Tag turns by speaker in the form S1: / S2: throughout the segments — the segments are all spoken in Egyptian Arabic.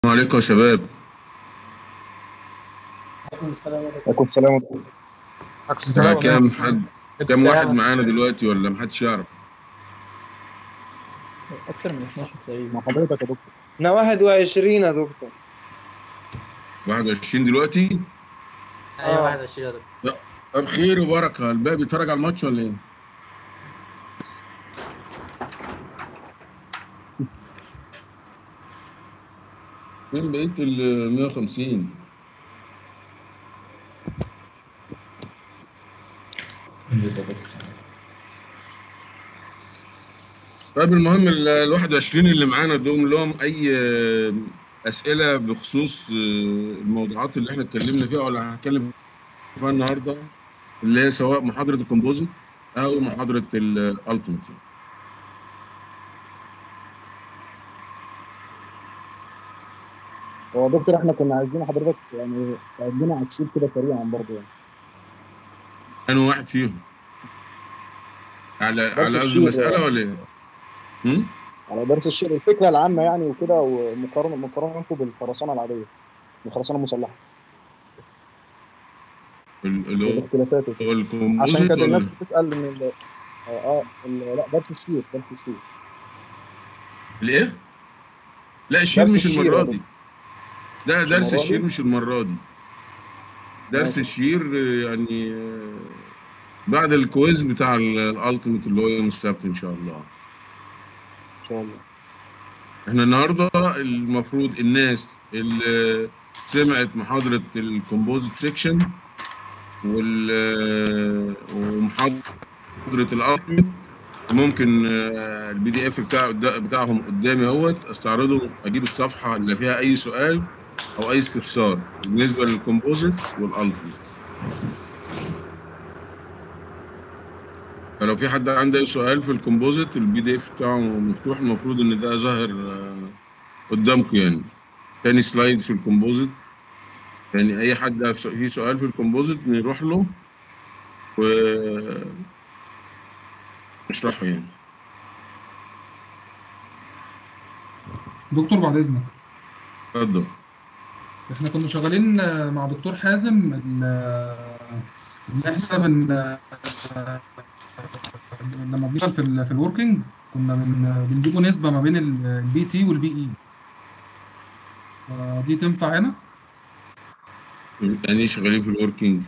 S1: عليكم يا شباب
S2: عليكم السلام ورحمة
S3: عليكم السلام ورحمة
S1: بقى كام حد كام واحد معانا دلوقتي ولا محدش يعرف
S2: أكثر من 12 تقريبا
S3: مع حضرتك يا دكتور
S4: احنا 21 يا دكتور
S1: 21 دلوقتي
S2: أيوة
S4: آه.
S2: 21 يا دكتور
S1: طب خير وبركه الباقي بيتفرج على الماتش ولا ايه؟ فين بقيت ال 150 طيب المهم ال ال 21 اللي معانا دول لهم اي آه، اسئله بخصوص آه، الموضوعات اللي احنا اتكلمنا فيها ولا هنتكلم فيها النهارده اللي هي سواء محاضره الكومبوزيت او محاضره الالتيميت
S3: هو يا دكتور احنا كنا عايزين حضرتك يعني تقدمنا على الشيت كده سريعا برضه يعني
S1: انا واحد فيهم على
S3: بس
S1: على قصد
S3: كتير
S1: المساله
S3: يعني.
S1: ولا ايه؟ هم؟
S3: على درس الشيء الفكره العامه يعني وكده ومقارنه مقارنته بالخرسانه العاديه الخرسانه المسلحه
S1: ال- اللي هو
S3: والاختلافات وكده.
S1: هو
S3: عشان
S1: الكومبوزيت
S3: كده الناس
S1: ولا
S3: بتسال من ال- اه اه ال- لا درس الشير درس الشير
S1: الايه؟ لا الشير
S3: درس
S1: مش
S3: الشير
S1: المره
S3: يا
S1: دي
S3: دكتور.
S1: ده
S3: مش
S1: درس
S3: المرة دي؟
S1: الشير مش المره دي درس
S3: ماشي.
S1: الشير آه، يعني آه، بعد الكويز بتاع الالتيميت اللي هو يوم السبت ان شاء الله
S3: ان شاء الله
S1: احنا النهارده المفروض الناس اللي سمعت محاضره الكومبوزيت سيكشن وال ومحاضره الالتيميت ممكن آه، البي دي اف بتاع قدا- بتاعهم قدامي اهوت استعرضه اجيب الصفحه اللي فيها اي سؤال او اي استفسار بالنسبه للكومبوزيت والالتيميت فلو في حد عنده اي سؤال في الكومبوزيت البي دي اف بتاعه مفتوح المفروض ان ده ظاهر آه، قدامكم يعني تاني سلايدز في الكومبوزيت يعني اي حد فيه سؤال في الكومبوزيت نروح له و نشرحه يعني
S5: دكتور بعد اذنك
S1: اتفضل
S5: احنا كنا شغالين آه، مع دكتور حازم ال- آه، ان احنا بن آه، لما بنشتغل في ال في الوركينج كنا بن بنجيبوا نسبة ما بين البي تي والبي اي دي تنفع هنا
S1: يعني ايه شغالين في الوركينج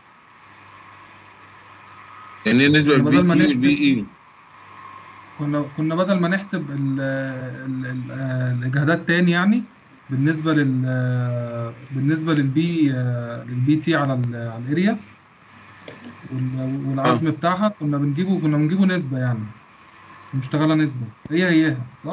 S1: يعني ايه نسبة
S5: بدل
S1: البي
S5: ما
S1: تي
S5: نحسب-
S1: والبي اي
S5: كنا كنا بدل ما نحسب ال ال ال آه، الاجهادات تاني يعني بالنسبة لل آه، بالنسبة للبي آه، للبي تي على ال- على الاريا وال- والعزم بتاعها كنا بنجيبه كنا بنجيبه نسبة يعني مشتغلة نسبة هي هيها صح؟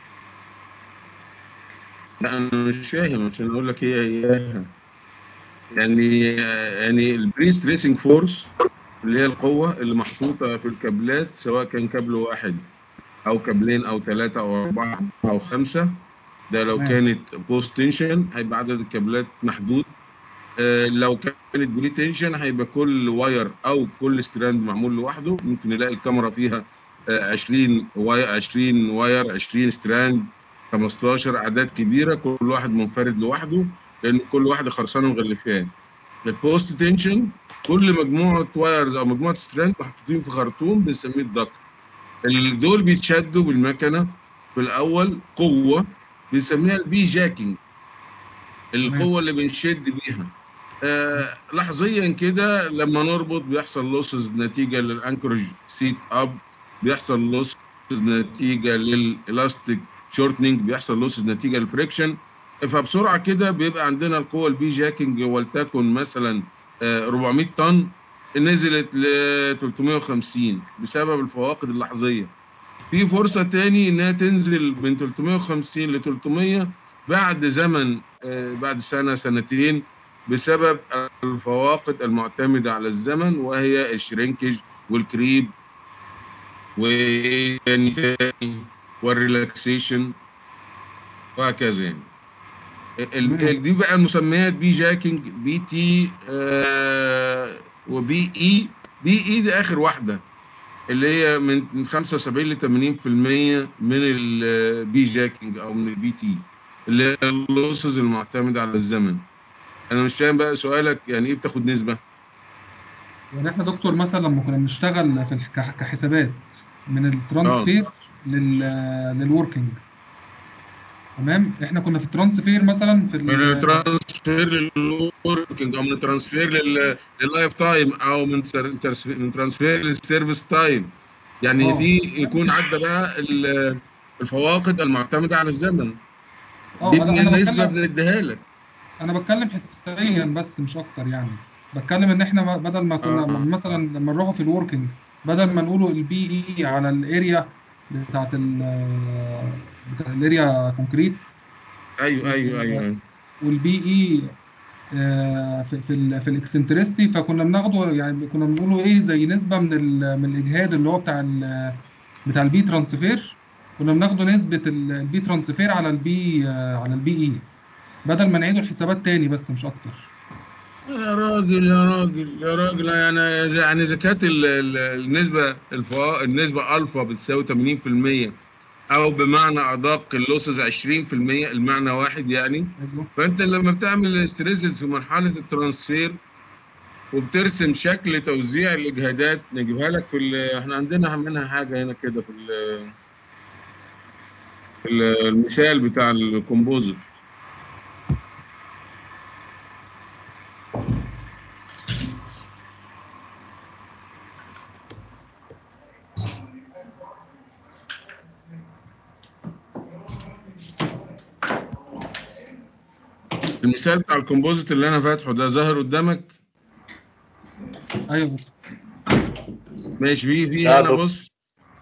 S1: لا انا مش فاهم عشان اقول لك هي هي يعني يعني البري ستريسنج فورس اللي هي القوة اللي محطوطة في الكابلات سواء كان كابل واحد أو كابلين أو ثلاثة أو أربعة أو خمسة ده لو
S5: تمام.
S1: كانت بوست تنشن هيبقى عدد الكابلات محدود آه، لو كانت بري تنشن هيبقى كل واير أو كل ستراند معمول لوحده ممكن نلاقي الكاميرا فيها آه، 20 واير 20 واير 20 ستراند 15 أعداد كبيرة كل واحد منفرد لوحده لأن كل واحد خرسانة مغلفان البوست تنشن كل مجموعه وايرز او مجموعه ستراند محطوطين في خرطوم بنسميه الدكت ال- دول بيتشدوا بالمكنه في الاول قوه بنسميها البي جاكينج القوه اللي بنشد بيها آه لحظيا كده لما نربط بيحصل لوسز نتيجه للانكرج سيت اب بيحصل لوسز نتيجه للالاستيك شورتنينج بيحصل لوسز نتيجه للفريكشن فبسرعه كده بيبقى عندنا القوه البي جاكينج ولتكن مثلا آه، 400 طن نزلت ل 350 بسبب الفواقد اللحظيه في فرصه تاني انها تنزل من 350 ل 300 بعد زمن آه، بعد سنه سنتين بسبب الفواقد المعتمده على الزمن وهي الشرينكج والكريب وتاني تاني والريلاكسيشن وهكذا يعني ال- ال- دي بقى المسميات بي جاكينج بي تي آه وبي اي بي اي دي اخر واحده اللي هي من من 75 ل 80% من البي جاكينج او من البي تي اللي هي اللوسز المعتمده على الزمن انا مش فاهم بقى سؤالك يعني ايه بتاخد نسبه
S5: يعني احنا دكتور مثلا لما كنا بنشتغل في الح- كح- كحسابات من الترانسفير لل للوركينج تمام احنا كنا في الترانسفير مثلا في
S1: من
S5: ال-
S1: الترانسفير للوركينج او من الترانسفير لل- لللايف تايم او من تر- ترس- من ترانسفير للسيرفيس تايم يعني
S5: آه.
S1: في يكون عدى بقى ال- الفواقد المعتمده على الزمن
S5: اه
S1: دي
S5: انا انا
S1: النسبه
S5: بتكلم
S1: بنديها لك
S5: انا بتكلم حسابيا بس مش اكتر يعني بتكلم ان احنا بدل ما كنا
S1: آه.
S5: مثلا لما نروحوا في الوركينج بدل ما نقولوا البي اي على الاريا بتاعت ال بتاع الاريا كونكريت
S1: ايوه ايوه ايوه, أيوة.
S5: والبي اي آه، في في ال في الاكسنترستي فكنا بناخده يعني كنا بنقوله ايه زي نسبه من ال- من الاجهاد اللي هو بتاع ال بتاع البي ترانسفير كنا بناخده نسبه ال- البي ترانسفير على البي آه، على البي اي بدل ما نعيده الحسابات تاني بس مش اكتر
S1: يا راجل يا راجل يا راجل يعني يعني اذا كانت ال- ال- النسبه الفوا النسبه الفا بتساوي 80% او بمعنى ادق اللوسز 20% المعنى واحد يعني
S5: أيوه.
S1: فانت لما بتعمل ستريسز في مرحله الترانسفير وبترسم شكل توزيع الاجهادات نجيبها لك في ال- احنا عندنا منها حاجه هنا كده في ال- في ال- المثال بتاع الكومبوزيت المثال بتاع الكومبوزيت اللي انا فاتحه ده ظاهر قدامك
S5: ايوه بس
S1: ماشي في في
S3: يا
S1: هنا
S3: دكتور.
S1: بص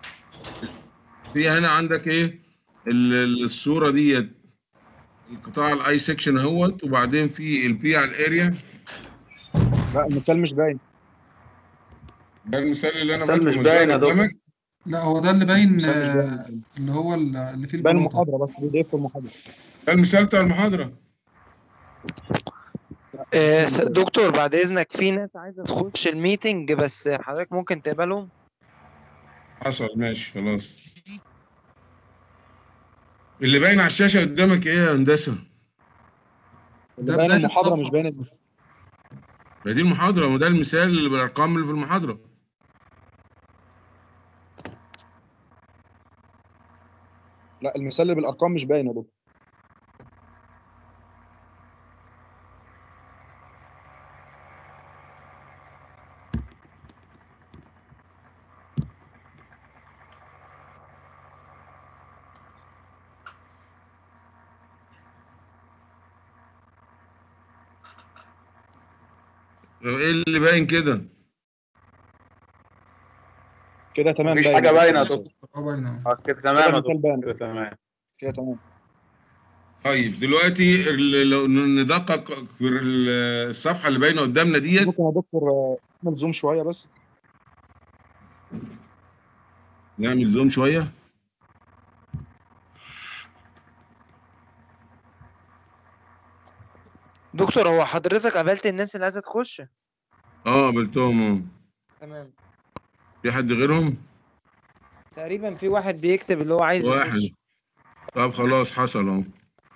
S1: في هنا عندك ايه ال- ال- الصوره ديت القطاع الاي سكشن اهوت وبعدين في البي على الاريا
S3: لا المثال مش باين
S1: ده المثال اللي انا
S6: المثال
S1: فاتحه
S6: مش
S1: مش
S6: باين
S1: ظاهر
S6: يا دكتور.
S1: قدامك
S5: لا هو ده اللي باين
S3: المثال مش
S5: آه،
S3: باين
S5: اللي هو ال- اللي فيه
S3: باين
S5: البلاطه
S3: المحاضره بس بي دي اف المحاضره
S1: ده المثال بتاع المحاضره
S4: آه، س- دكتور بعد اذنك في ناس عايزه تخش الميتنج بس حضرتك ممكن تقبلهم
S1: حصل ماشي خلاص اللي باين على الشاشه قدامك ايه يا هندسه؟
S3: اللي
S5: ده
S3: باين
S5: بداية
S3: المحاضره
S5: الصفحة.
S3: مش باين الم-
S1: ما دي المحاضره ما ده المثال اللي بالارقام اللي في المحاضره
S3: لا المثال اللي بالارقام مش باين يا دكتور
S1: ايه اللي باين كده؟
S3: كده تمام
S6: مفيش
S3: باين
S6: حاجه باينه يا دكتور
S5: اه باين أهو.
S6: آه، كده
S3: كده
S6: تمام يا
S3: المثال
S6: دكتور
S3: باين
S6: كده تمام
S3: كده تمام
S1: طيب دلوقتي ال- لو ندقق في ال- الصفحه اللي باينه قدامنا ديت
S3: ممكن يا دكتور آه، نعمل زوم شويه بس
S1: نعمل زوم شويه
S4: دكتور هو حضرتك قابلت الناس اللي عايزه تخش
S1: اه قابلتهم اه
S4: تمام
S1: في حد غيرهم؟
S4: تقريبا في واحد بيكتب اللي هو عايز
S1: واحد
S4: يخش
S1: طب خلاص حصل اهو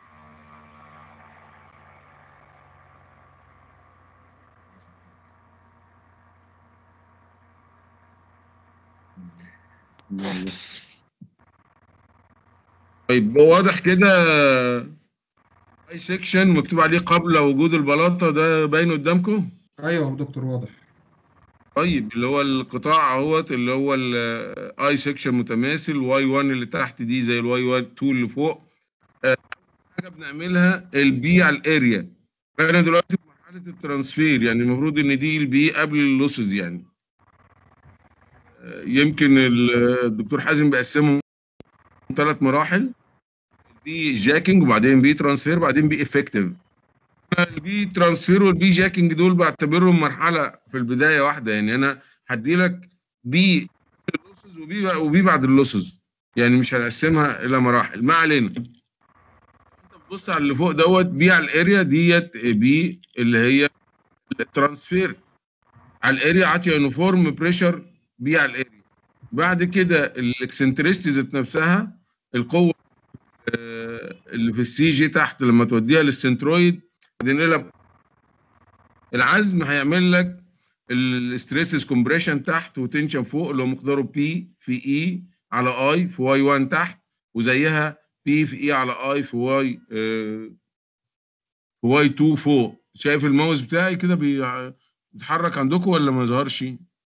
S1: طيب واضح كده اي سيكشن مكتوب عليه قبل وجود البلاطه ده باين قدامكم؟
S5: ايوه يا دكتور واضح
S1: طيب اللي هو القطاع اهوت اللي هو الاي سيكشن متماثل واي 1 اللي تحت دي زي الواي 1 2 اللي فوق آه، حاجه بنعملها البي على الاريا انا دلوقتي في مرحله الترانسفير يعني المفروض ان دي البي قبل اللوسز يعني آه، يمكن ال- الدكتور حازم بيقسمهم ثلاث مراحل بي جاكينج وبعدين بي ترانسفير وبعدين بي افكتيف البي ترانسفير والبي جاكينج دول بعتبرهم مرحله في البدايه واحده يعني انا هدي لك بي اللوسز وبي وبي بعد اللوسز يعني مش هنقسمها الى مراحل ما علينا انت بتبص على اللي فوق دوت بي على الاريا ديت بي اللي هي الترانسفير على الاريا عاطيه يونيفورم بريشر بي على الاريا بعد كده الاكسنتريستي ذات نفسها القوه آه، اللي في السي جي تحت لما توديها للسنترويد تنقلها العزم هيعمل لك الستريسز كومبريشن تحت وتنشن فوق اللي هو مقداره بي في اي على اي في واي 1 تحت وزيها بي في اي على اي في واي آه، في واي 2 فوق شايف الماوس بتاعي كده بي- بيتحرك عندكم ولا ما ظهرش؟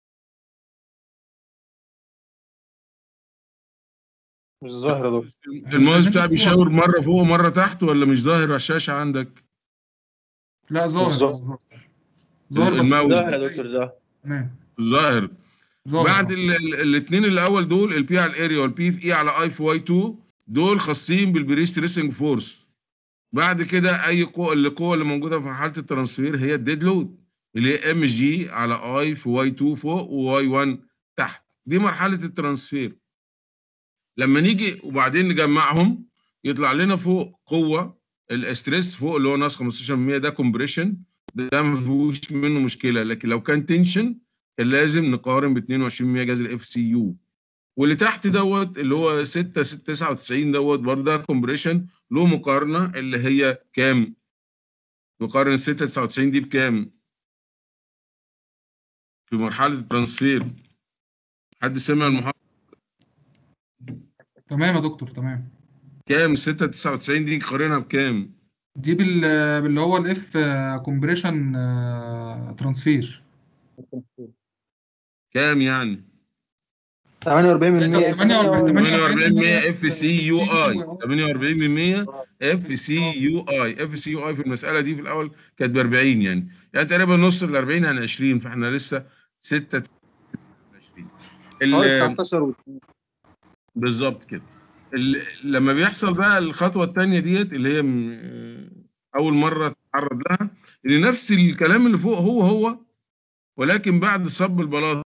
S3: مش ظاهر يا دكتور
S1: الماوس
S5: شايفين
S1: بتاعي
S5: الصور.
S1: بيشاور مره فوق ومره تحت ولا مش ظاهر على الشاشه عندك؟
S5: لا ظاهر
S3: بالظبط.
S5: ظاهر ظاهر بس
S1: الماوس.
S2: ظاهر يا دكتور ظاهر
S5: تمام
S1: ظاهر
S5: ظاهر
S1: بعد
S5: آه.
S1: الاثنين الاول دول البي على الاريا والبي في اي على اي في واي 2 دول خاصين بالبري ستريسنج فورس بعد كده اي قوه القوه اللي موجوده في مرحله الترانسفير هي الديد لود اللي هي ام جي على اي في واي 2 فوق وواي 1 تحت دي مرحله الترانسفير لما نيجي وبعدين نجمعهم يطلع لنا فوق قوه الاستريس فوق اللي هو ناقص 15% ده كومبريشن ده ما فيهوش منه مشكله لكن لو كان تنشن كان لازم نقارن ب 22 جذر اف سي يو واللي تحت دوت اللي هو 6 99 دوت برضه ده كومبريشن له مقارنه اللي هي كام؟ نقارن ال 6 99 دي بكام؟ في مرحله الترانسفير حد سمع المحاضره
S5: تمام يا دكتور تمام
S1: كام؟ ال 6 99 دي نقارنها بكام؟
S5: دي بال باللي هو الاف كومبريشن ترانسفير
S1: كام يعني؟
S3: 48%
S5: 48%
S1: 48% اف سي يو اي 48% اف سي يو اي اف سي يو اي في المساله دي في الاول كانت ب 40 يعني يعني تقريبا نص ال 40 عن 20 فاحنا لسه 6 20
S3: حوالي
S1: ال-
S3: 19 و
S1: بالظبط كده ال- لما بيحصل بقى الخطوه الثانيه ديت اللي هي م- اول مره تتعرض لها ان نفس الكلام اللي فوق هو هو ولكن بعد صب البلاطه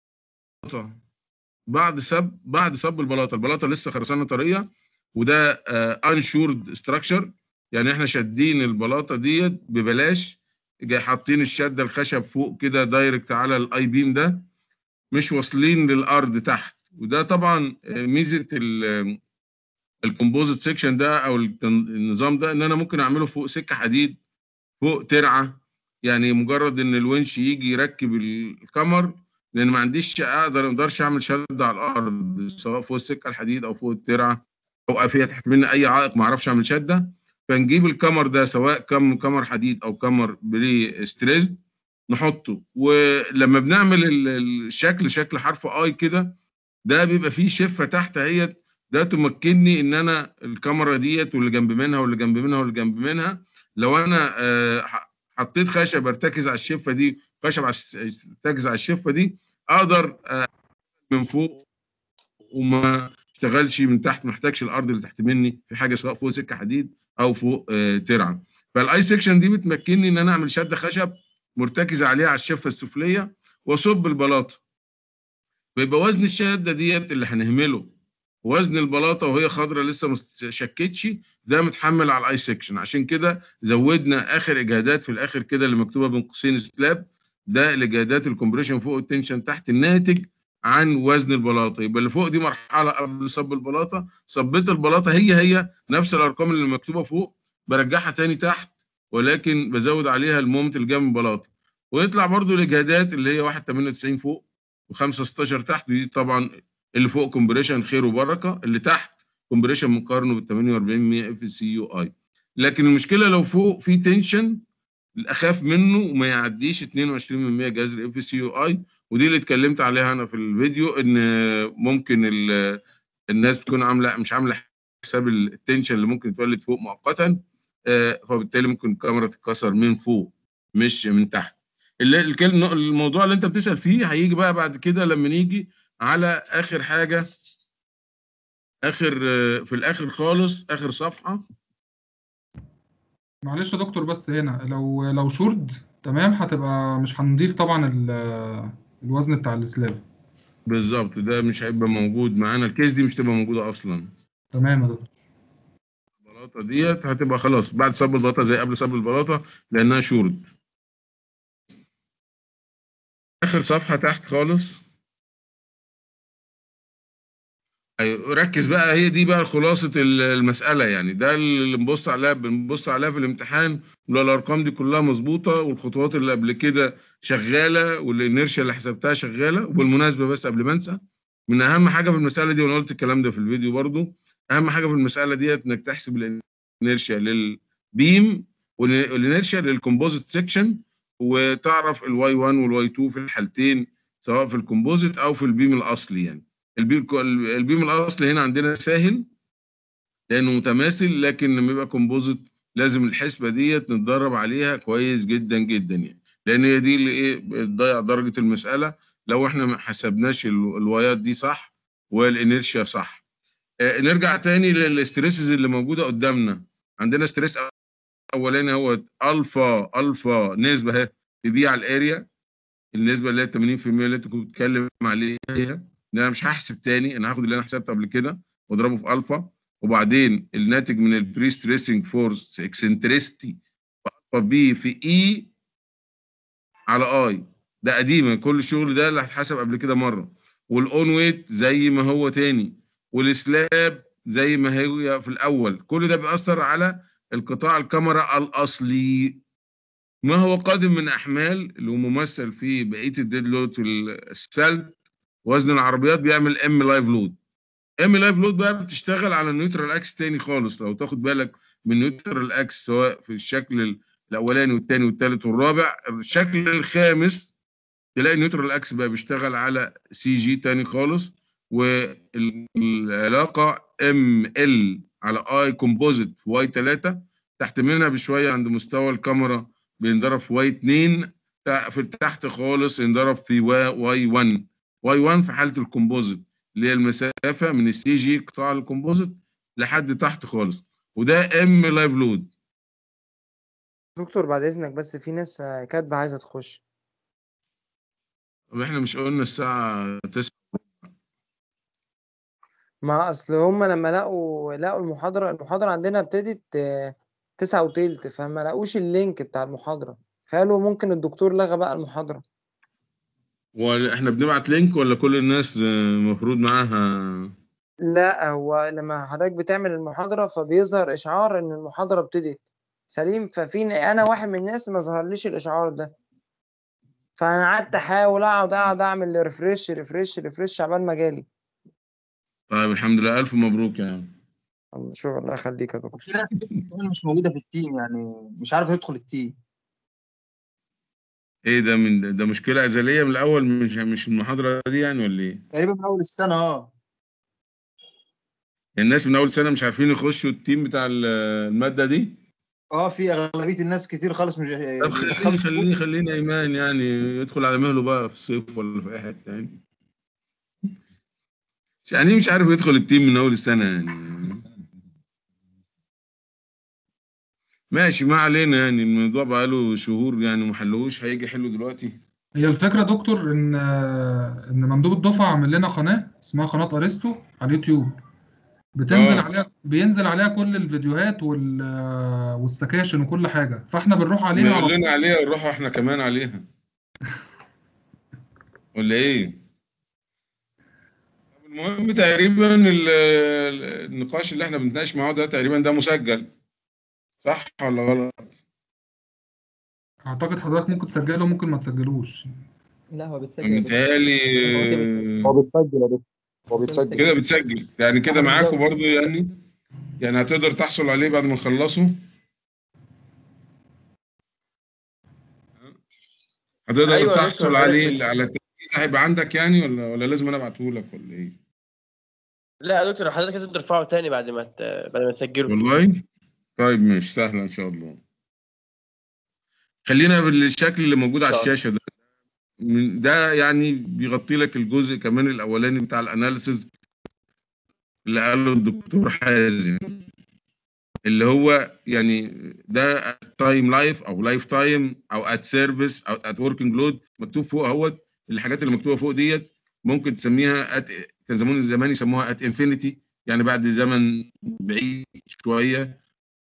S1: بعد سب بعد صب البلاطه البلاطه لسه خرسانه طريه وده انشورد ستراكشر يعني احنا شادين البلاطه ديت ببلاش جاي حاطين الشده الخشب فوق كده دايركت على الاي بيم ده مش واصلين للارض تحت وده طبعا آه، ميزه ال- الكومبوزيت سيكشن ده او التن- النظام ده ان انا ممكن اعمله فوق سكه حديد فوق ترعه يعني مجرد ان الونش يجي يركب الكمر لان ما عنديش اقدر ما اقدرش اعمل شد على الارض سواء فوق السكه الحديد او فوق الترعه او فيها تحت مني اي عائق ما اعرفش اعمل شده فنجيب الكمر ده سواء كم كمر حديد او كمر بري ستريسد نحطه ولما بنعمل ال- الشكل شكل حرف اي كده ده بيبقى فيه شفه تحت اهيت ده تمكنني ان انا الكاميرا ديت واللي جنب منها واللي جنب منها واللي جنب منها لو انا آه، ح- حطيت خشب ارتكز على الشفه دي خشب على الس- ارتكز على الشفه دي اقدر آه، من فوق وما اشتغلش من تحت ما احتاجش الارض اللي تحت مني في حاجه سواء فوق سكه حديد او فوق آه، ترعه فالاي سكشن دي بتمكنني ان انا اعمل شده خشب مرتكزه عليها على الشفه السفليه واصب البلاطه فيبقى وزن الشده ديت اللي هنهمله وزن البلاطه وهي خضراء لسه ما شكتش ده متحمل على الاي سكشن عشان كده زودنا اخر اجهادات في الاخر كده اللي مكتوبه بين قوسين سلاب ده الاجهادات الكومبريشن فوق التنشن تحت الناتج عن وزن البلاطه يبقى اللي فوق دي مرحله قبل صب البلاطه صبيت البلاطه هي هي نفس الارقام اللي مكتوبه فوق برجعها تاني تحت ولكن بزود عليها المومنت اللي جاي من البلاطه ويطلع برضو الاجهادات اللي هي 1.98 فوق و5.16 تحت دي طبعا اللي فوق كومبريشن خير وبركه اللي تحت كومبريشن مقارنه بال 48 اف سي يو اي لكن المشكله لو فوق في تنشن اخاف منه وما يعديش 22% جذر اف سي يو اي ودي اللي اتكلمت عليها انا في الفيديو ان ممكن ال- الناس تكون عامله مش عامله حساب التنشن اللي ممكن يتولد فوق مؤقتا آه، فبالتالي ممكن الكاميرا تتكسر من فوق مش من تحت اللي- الكلم- الموضوع اللي انت بتسال فيه هيجي بقى بعد كده لما نيجي على اخر حاجه اخر آه، في الاخر خالص اخر صفحه
S5: معلش يا دكتور بس هنا لو لو شورد تمام هتبقى مش هنضيف طبعا ال- الوزن بتاع السلاب
S1: بالظبط ده مش هيبقى موجود معانا الكيس دي مش تبقى موجوده اصلا
S5: تمام يا دكتور
S1: البلاطه ديت هتبقى خلاص بعد صب البلاطه زي قبل صب البلاطه لانها شورد اخر صفحه تحت خالص أيوة ركز بقى هي دي بقى خلاصة ال- المسألة يعني ده اللي بنبص عليها بنبص عليها في الامتحان ولو الأرقام دي كلها مظبوطة والخطوات اللي قبل كده شغالة والإنيرشيا اللي حسبتها شغالة وبالمناسبة بس قبل ما أنسى من أهم حاجة في المسألة دي وأنا قلت الكلام ده في الفيديو برضو أهم حاجة في المسألة ديت إنك تحسب الإنيرشيا للبيم والإنيرشيا للكومبوزيت سيكشن وتعرف الواي 1 والواي 2 في الحالتين سواء في الكومبوزيت أو في البيم الأصلي يعني البيم البيم الاصلي هنا عندنا سهل لانه متماثل لكن لما يبقى كومبوزيت لازم الحسبه ديت نتدرب عليها كويس جدا جدا يعني لان هي دي اللي ايه بتضيع درجه المساله لو احنا ما حسبناش ال- الوايات دي صح والانيرشيا صح آه نرجع تاني للستريسز اللي موجوده قدامنا عندنا ستريس اولاني هو الفا الفا نسبه اهي في بي على الاريا النسبه اللي هي 80% اللي انت كنت بتتكلم عليها ان انا مش هحسب تاني انا هاخد اللي انا حسبته قبل كده واضربه في الفا وبعدين الناتج من البري ستريسنج فورس اكسنتريستي الفا بي في اي على اي ده قديمه كل الشغل ده اللي هتحسب قبل كده مره والاون ويت زي ما هو تاني والسلاب زي ما هي في الاول كل ده بيأثر على القطاع الكاميرا الاصلي ما هو قادم من احمال اللي هو ممثل في بقيه الديد لود في الاسفلت وزن العربيات بيعمل ام لايف لود ام لايف لود بقى بتشتغل على النيوترال اكس تاني خالص لو تاخد بالك من النيوترال اكس سواء في الشكل ال- الاولاني والثاني والثالث والرابع الشكل الخامس تلاقي النيوترال اكس بقى بيشتغل على سي جي تاني خالص والعلاقه ام ال على اي كومبوزيت في واي 3 تحت منها بشويه عند مستوى الكاميرا بينضرب في واي 2 تا- في تحت خالص ينضرب في وا- واي 1 واي 1 في حاله الكومبوزيت اللي هي المسافه من السي جي قطاع الكومبوزيت لحد تحت خالص وده ام لايف لود
S4: دكتور بعد اذنك بس في ناس آه، كاتبه عايزه تخش
S1: طب احنا مش قلنا الساعه 9
S4: ما اصل هم لما لقوا لقوا المحاضره المحاضره عندنا ابتدت آه، تسعة وتلت فما لقوش اللينك بتاع المحاضره فقالوا ممكن الدكتور لغى بقى المحاضره
S1: واحنا بنبعت لينك ولا كل الناس المفروض معاها
S4: لا هو لما حضرتك بتعمل المحاضرة فبيظهر إشعار إن المحاضرة ابتدت سليم ففي أنا واحد من الناس ما ظهرليش الإشعار ده فأنا قعدت أحاول أقعد أقعد أعمل ريفريش ريفريش ريفريش عبال ما جالي
S1: طيب الحمد لله الف مبروك يعني
S4: الله شكرا الله يخليك يا دكتور
S2: في ناس كمان مش موجوده في التيم يعني مش عارف يدخل التيم
S1: ايه ده من ده مشكله ازليه من الاول مش مش المحاضره دي يعني ولا ايه
S2: تقريبا من اول السنه اه
S1: الناس من اول سنه مش عارفين يخشوا التيم بتاع ال- الماده دي
S2: اه في اغلبيه الناس كتير خالص مش
S1: طب خليني خليني خليني ايمان يعني يدخل على مهله بقى في الصيف ولا في اي حته يعني يعني مش عارف يدخل التيم من اول السنه يعني ماشي ما علينا يعني الموضوع بقى له شهور يعني ما حلوش هيجي يحله دلوقتي
S5: هي الفكرة يا دكتور إن آه، إن مندوب الدفعة عامل لنا قناة اسمها قناة أرسطو على اليوتيوب بتنزل
S1: آه.
S5: عليها بينزل عليها كل الفيديوهات وال آه، والسكاشن وكل حاجة فإحنا بنروح عليها
S1: ما
S5: على
S1: يقول لنا عليها نروح احنا كمان عليها ولا ايه طب المهم تقريبا ال- ال- النقاش اللي احنا بنتناقش معاه ده تقريبا ده مسجل صح ولا غلط
S5: أعتقد حضرتك ممكن تسجله وممكن ما تسجلوش
S2: لا هو بيتسجل يا دكتور.
S1: متهيألي
S2: هو كده بيتسجل.
S3: هو بيتسجل يا دكتور هو بيتسجل
S1: كده بتسجل يعني كده معاكم برضو يعني يعني هتقدر تحصل عليه بعد ما نخلصه هتقدر
S6: أيوة يا
S1: تحصل
S6: دكتور،
S1: عليه
S6: عرفت.
S1: على التسجيل هيبقى عندك يعني ولا ولا لازم انا ابعته لك ولا ايه
S6: لا يا دكتور حضرتك لازم ترفعه تاني بعد ما ت... بعد ما تسجله
S1: والله طيب مش سهله ان شاء الله خلينا بالشكل اللي موجود على
S6: إن شاء الله.
S1: الشاشه ده من- ده يعني بيغطي لك الجزء كمان الاولاني بتاع الاناليسز اللي قاله الدكتور حازم اللي هو يعني ده تايم لايف او لايف تايم او ات سيرفيس او ات وركينج لود مكتوب فوق اهوت الحاجات اللي مكتوبه فوق ديت ممكن تسميها ات كان زمان زمان يسموها ات انفينيتي يعني بعد زمن بعيد شويه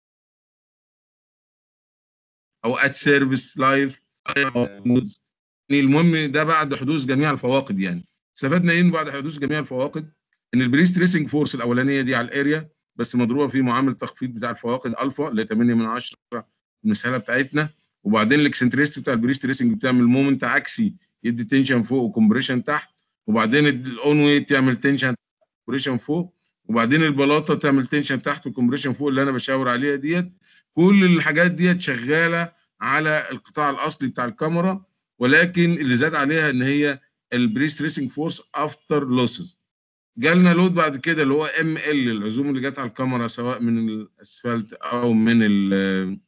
S1: او ات سيرفيس لايف يعني المهم ده بعد حدوث جميع الفواقد يعني استفدنا ايه من بعد حدوث جميع الفواقد ان البريس تريسنج فورس الاولانيه دي على الاريا بس مضروبه في معامل تخفيض بتاع الفواقد الفا اللي 8 من 10 المساله بتاعتنا وبعدين الاكسنتريست بتاع البريس تريسنج بتعمل مومنت عكسي يدي تنشن فوق وكمبريشن تحت وبعدين الاون ويت يعمل تنشن كومبريشن فوق وبعدين البلاطه تعمل تنشن تحت وكمبريشن فوق اللي انا بشاور عليها ديت كل الحاجات ديت شغاله على القطاع الاصلي بتاع الكاميرا ولكن اللي زاد عليها ان هي البريس تريسنج فورس افتر لوسز جالنا لود بعد كده اللي هو ام ال العزوم اللي جت على الكاميرا سواء من الاسفلت او من ال-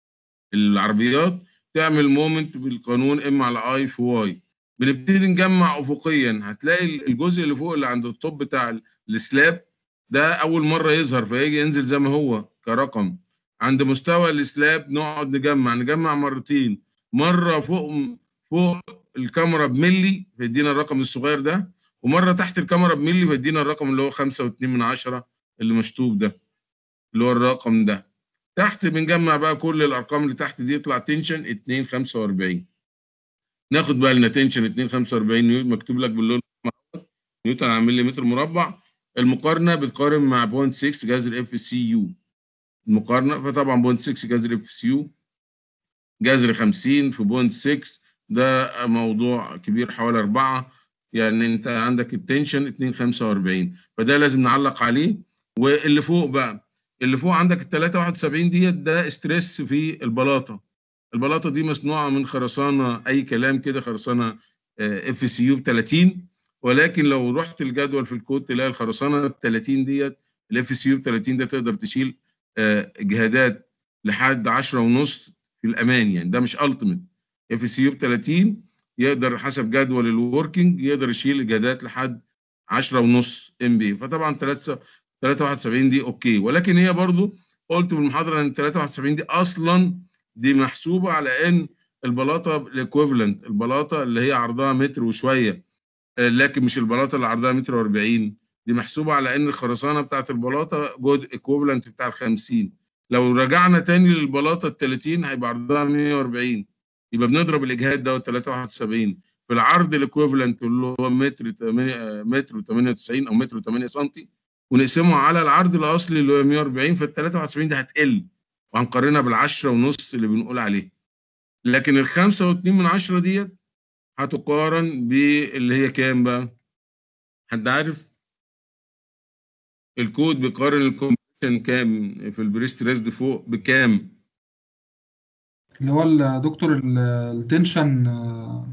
S1: العربيات تعمل مومنت بالقانون ام على اي في واي بنبتدي نجمع افقيا هتلاقي الجزء اللي فوق اللي عند الطب بتاع ال- السلاب ده اول مره يظهر فيجي ينزل زي ما هو كرقم عند مستوى السلاب نقعد نجمع نجمع مرتين مره فوق فوق الكاميرا بملي فيدينا الرقم الصغير ده ومره تحت الكاميرا بملي فيدينا الرقم اللي هو 5.2 من عشرة اللي مشطوب ده اللي هو الرقم ده تحت بنجمع بقى كل الارقام اللي تحت دي يطلع تنشن 245 ناخد بقى لنا تنشن 245 نيوتن مكتوب لك باللون الأحمر، نيوتن على مليمتر مربع المقارنه بتقارن مع بوينت 6 جذر اف سي يو المقارنه فطبعا بوينت 6 جذر اف سي يو جذر 50 في بوينت 6 ده موضوع كبير حوالي 4 يعني انت عندك التنشن 245 فده لازم نعلق عليه واللي فوق بقى اللي فوق عندك ال 371 ديت ده ستريس في البلاطه البلاطه دي مصنوعه من خرسانه اي كلام كده خرسانه اف سي يو ب 30 ولكن لو رحت الجدول في الكود تلاقي الخرسانه ال 30 ديت الاف سي يو ب 30 ده تقدر تشيل آه، اجهادات لحد 10 ونص في الامان يعني ده مش التيميت اف سي يو ب 30 يقدر حسب جدول الوركينج يقدر يشيل اجهادات لحد 10 ونص ام بي فطبعا 3 371 دي اوكي ولكن هي برضو قلت في المحاضره ان 371 دي اصلا دي محسوبه على ان البلاطه الايكويفالنت البلاطه اللي هي عرضها متر وشويه آه، لكن مش البلاطه اللي عرضها متر و40 دي محسوبه على ان الخرسانه بتاعت البلاطه جود ايكويفالنت بتاع ال 50 لو رجعنا تاني للبلاطه ال 30 هيبقى عرضها 140 يبقى بنضرب الاجهاد دوت 371 في العرض الايكويفالنت اللي هو متر 8 متر و98 او متر و8 سم ونقسمه على العرض الاصلي اللي هو 140 فال 73 ده هتقل وهنقارنها بالعشرة ونص اللي بنقول عليه لكن الخمسة واتنين من عشرة ديت هتقارن باللي هي كام بقى؟ حد عارف؟ الكود بيقارن الكومبريشن كام في البريست ريست فوق بكام؟
S5: اللي هو الدكتور ال- التنشن آه،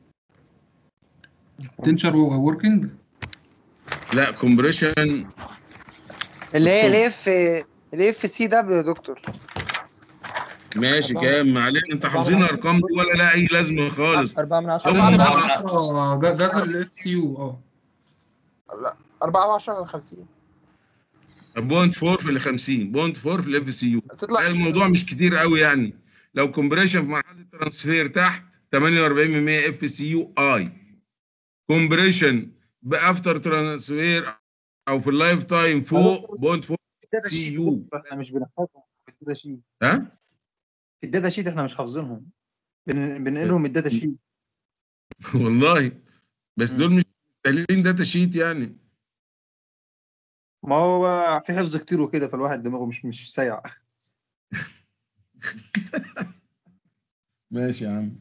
S5: تنشن وركينج
S1: لا كومبريشن
S4: اللي هي
S1: بالطب.
S4: الاف الاف سي دبليو يا دكتور
S1: ماشي كام؟ ما علينا انت حافظين الارقام دي ولا لا اي لازمه خالص
S3: 4 من 10
S1: أربعة
S5: أربعة
S1: من
S5: من
S1: عشرة.
S5: عشرة ج- جذر الاف سي يو اه
S7: 4 10 على 50
S1: بوينت 4 في ال 50 بوينت 4 في الاف سي يو
S7: تطلع
S1: الموضوع مش كتير قوي يعني لو كومبريشن في مرحله الترانسفير تحت 48% اف سي يو اي كومبريشن بافتر ترانسفير او في اللايف تايم فوق بوينت 4
S2: الداتا
S1: سي
S2: شيت
S1: يو
S2: احنا مش بنحفظهم في الداتا شيت
S1: ها
S2: في الداتا شيت احنا مش حافظينهم بن- بننقلهم الداتا شيت
S1: والله بس
S2: مم.
S1: دول مش محتاجين داتا شيت يعني
S2: ما هو بقى في حفظ كتير وكده فالواحد دماغه مش مش سايع
S1: ماشي يا عم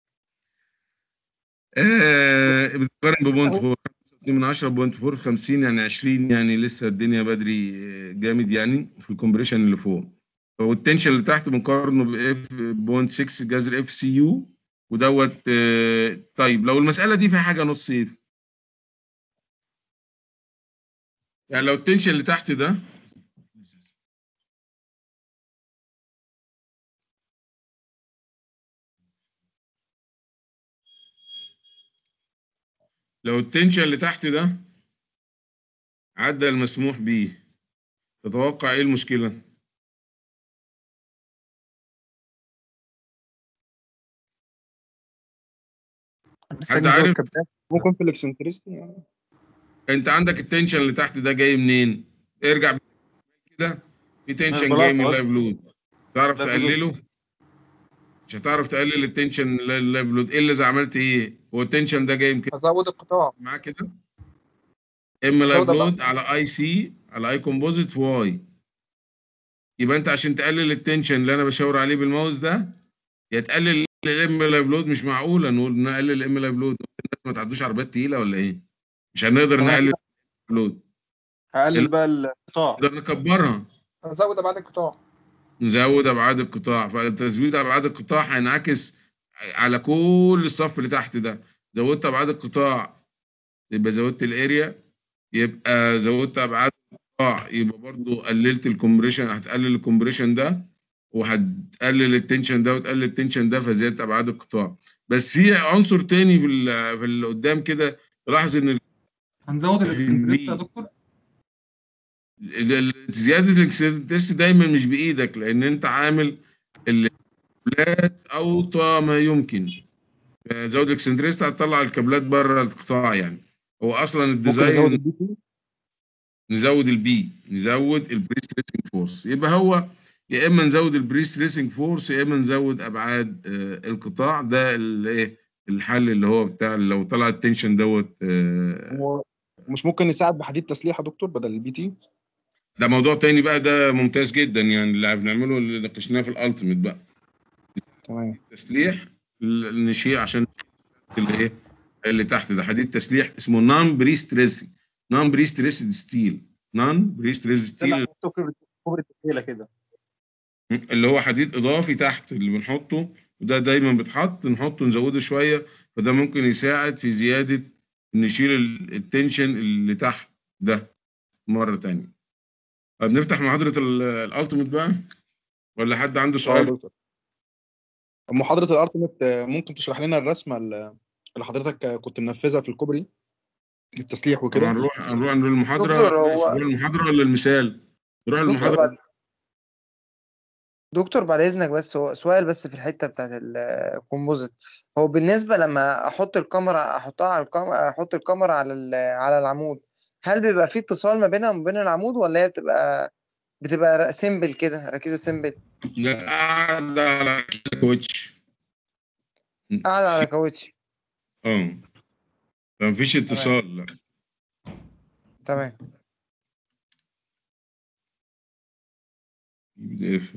S1: آه بتقارن ببوينت 4 2 من 10 بوينت 4 في 50 يعني 20 يعني لسه الدنيا بدري آه، جامد يعني في الكومبريشن اللي فوق والتنشن اللي تحت بنقارنه باف بوينت 6 جذر اف سي يو ودوت آه، طيب لو المساله دي فيها حاجه نص سيف يعني لو التنشن اللي تحت ده لو التنشن اللي تحت ده عدى المسموح بيه تتوقع ايه المشكله؟ حد عارف
S3: ممكن في الاكسنتريستي يعني
S1: انت عندك التنشن اللي تحت ده جاي منين؟ ارجع كده في تنشن
S2: البلاطة.
S1: جاي من اللايف لود تعرف
S2: لايف لود.
S1: تقلله؟ مش هتعرف تقلل التنشن اللايف لود الا اذا عملت ايه؟ هو التنشن ده جاي من كده
S7: ازود القطاع
S1: معاه كده ام لايف
S7: زود
S1: لود على اي سي على اي كومبوزيت في واي يبقى انت عشان تقلل التنشن اللي انا بشاور عليه بالماوس ده يا تقلل الام لايف لود مش معقوله نقول نقلل الام لايف لود الناس ما تعدوش عربيات تقيله ولا ايه؟ مش هنقدر
S2: تمام.
S1: نقلل اللود
S2: هقلل بقى القطاع
S1: نقدر نكبرها
S7: هنزود ابعاد القطاع
S1: نزود ابعاد القطاع فتزويد ابعاد القطاع هينعكس على كل الصف اللي تحت ده زودت ابعاد القطاع يبقى زودت الاريا يبقى زودت ابعاد القطاع يبقى برضو قللت الكومبريشن هتقلل الكومبريشن ده وهتقلل التنشن ده وتقلل التنشن ده فزيادة ابعاد القطاع بس في عنصر تاني في ال- في اللي قدام كده تلاحظ ان
S5: هنزود الاكسنتريست يا
S1: بي.
S5: دكتور
S1: ال- ال- زياده الاكسنتريست دايما مش بايدك لان انت عامل الكابلات اوطى ما يمكن زود الاكسنتريست هتطلع الكابلات بره القطاع يعني هو اصلا
S3: ممكن ازود
S1: الديزاين
S3: البي تي
S1: نزود البي نزود البري ستريسنج فورس يبقى هو يا اما نزود البري ستريسنج فورس يا اما نزود ابعاد آه، القطاع ده الايه الحل اللي هو بتاع لو طلع التنشن دوت آه،
S3: هو مش ممكن نساعد بحديد تسليح يا دكتور بدل البي تي
S1: ده موضوع تاني بقى ده ممتاز جدا يعني اللي بنعمله اللي ناقشناه في الالتيميت بقى
S3: تمام
S1: تسليح ال- نشيل عشان اللي ايه اللي تحت ده حديد تسليح اسمه نون بري ستريس نون بري ستريس ستيل نون بري ستريس ستيل
S2: كوبري كوبري التقيله كده
S1: اللي هو حديد اضافي تحت اللي بنحطه وده دايما بيتحط نحطه نزوده شويه فده ممكن يساعد في زياده نشيل ال- التنشن اللي تحت ده مره تانية طب نفتح محاضره الالتيميت بقى ولا حد عنده
S3: اه يا
S1: سؤال
S3: دكتور محاضرة الارتمت آه، ممكن تشرح لنا الرسمة اللي اللي حضرتك آه، كنت منفذها في الكوبري التسليح وكده
S1: هنروح هنروح نروح المحاضره
S4: دكتور، هو-
S1: نروح المحاضره ولا المثال نروح
S4: دكتور
S1: المحاضره
S4: بعد دكتور بعد اذنك بس هو سؤال بس في الحته بتاعت ال- الكومبوزيت هو بالنسبه لما احط الكاميرا احطها على الكاميرا احط الكاميرا على ال- على العمود هل بيبقى في اتصال ما بينها وما بين العمود ولا هي بتبقى بتبقى سيمبل كده ركيزه سيمبل
S1: لا قاعده على كوتش
S4: قاعده على كاوتش
S1: اه مفيش اتصال لا
S4: تمام
S1: بي دي اف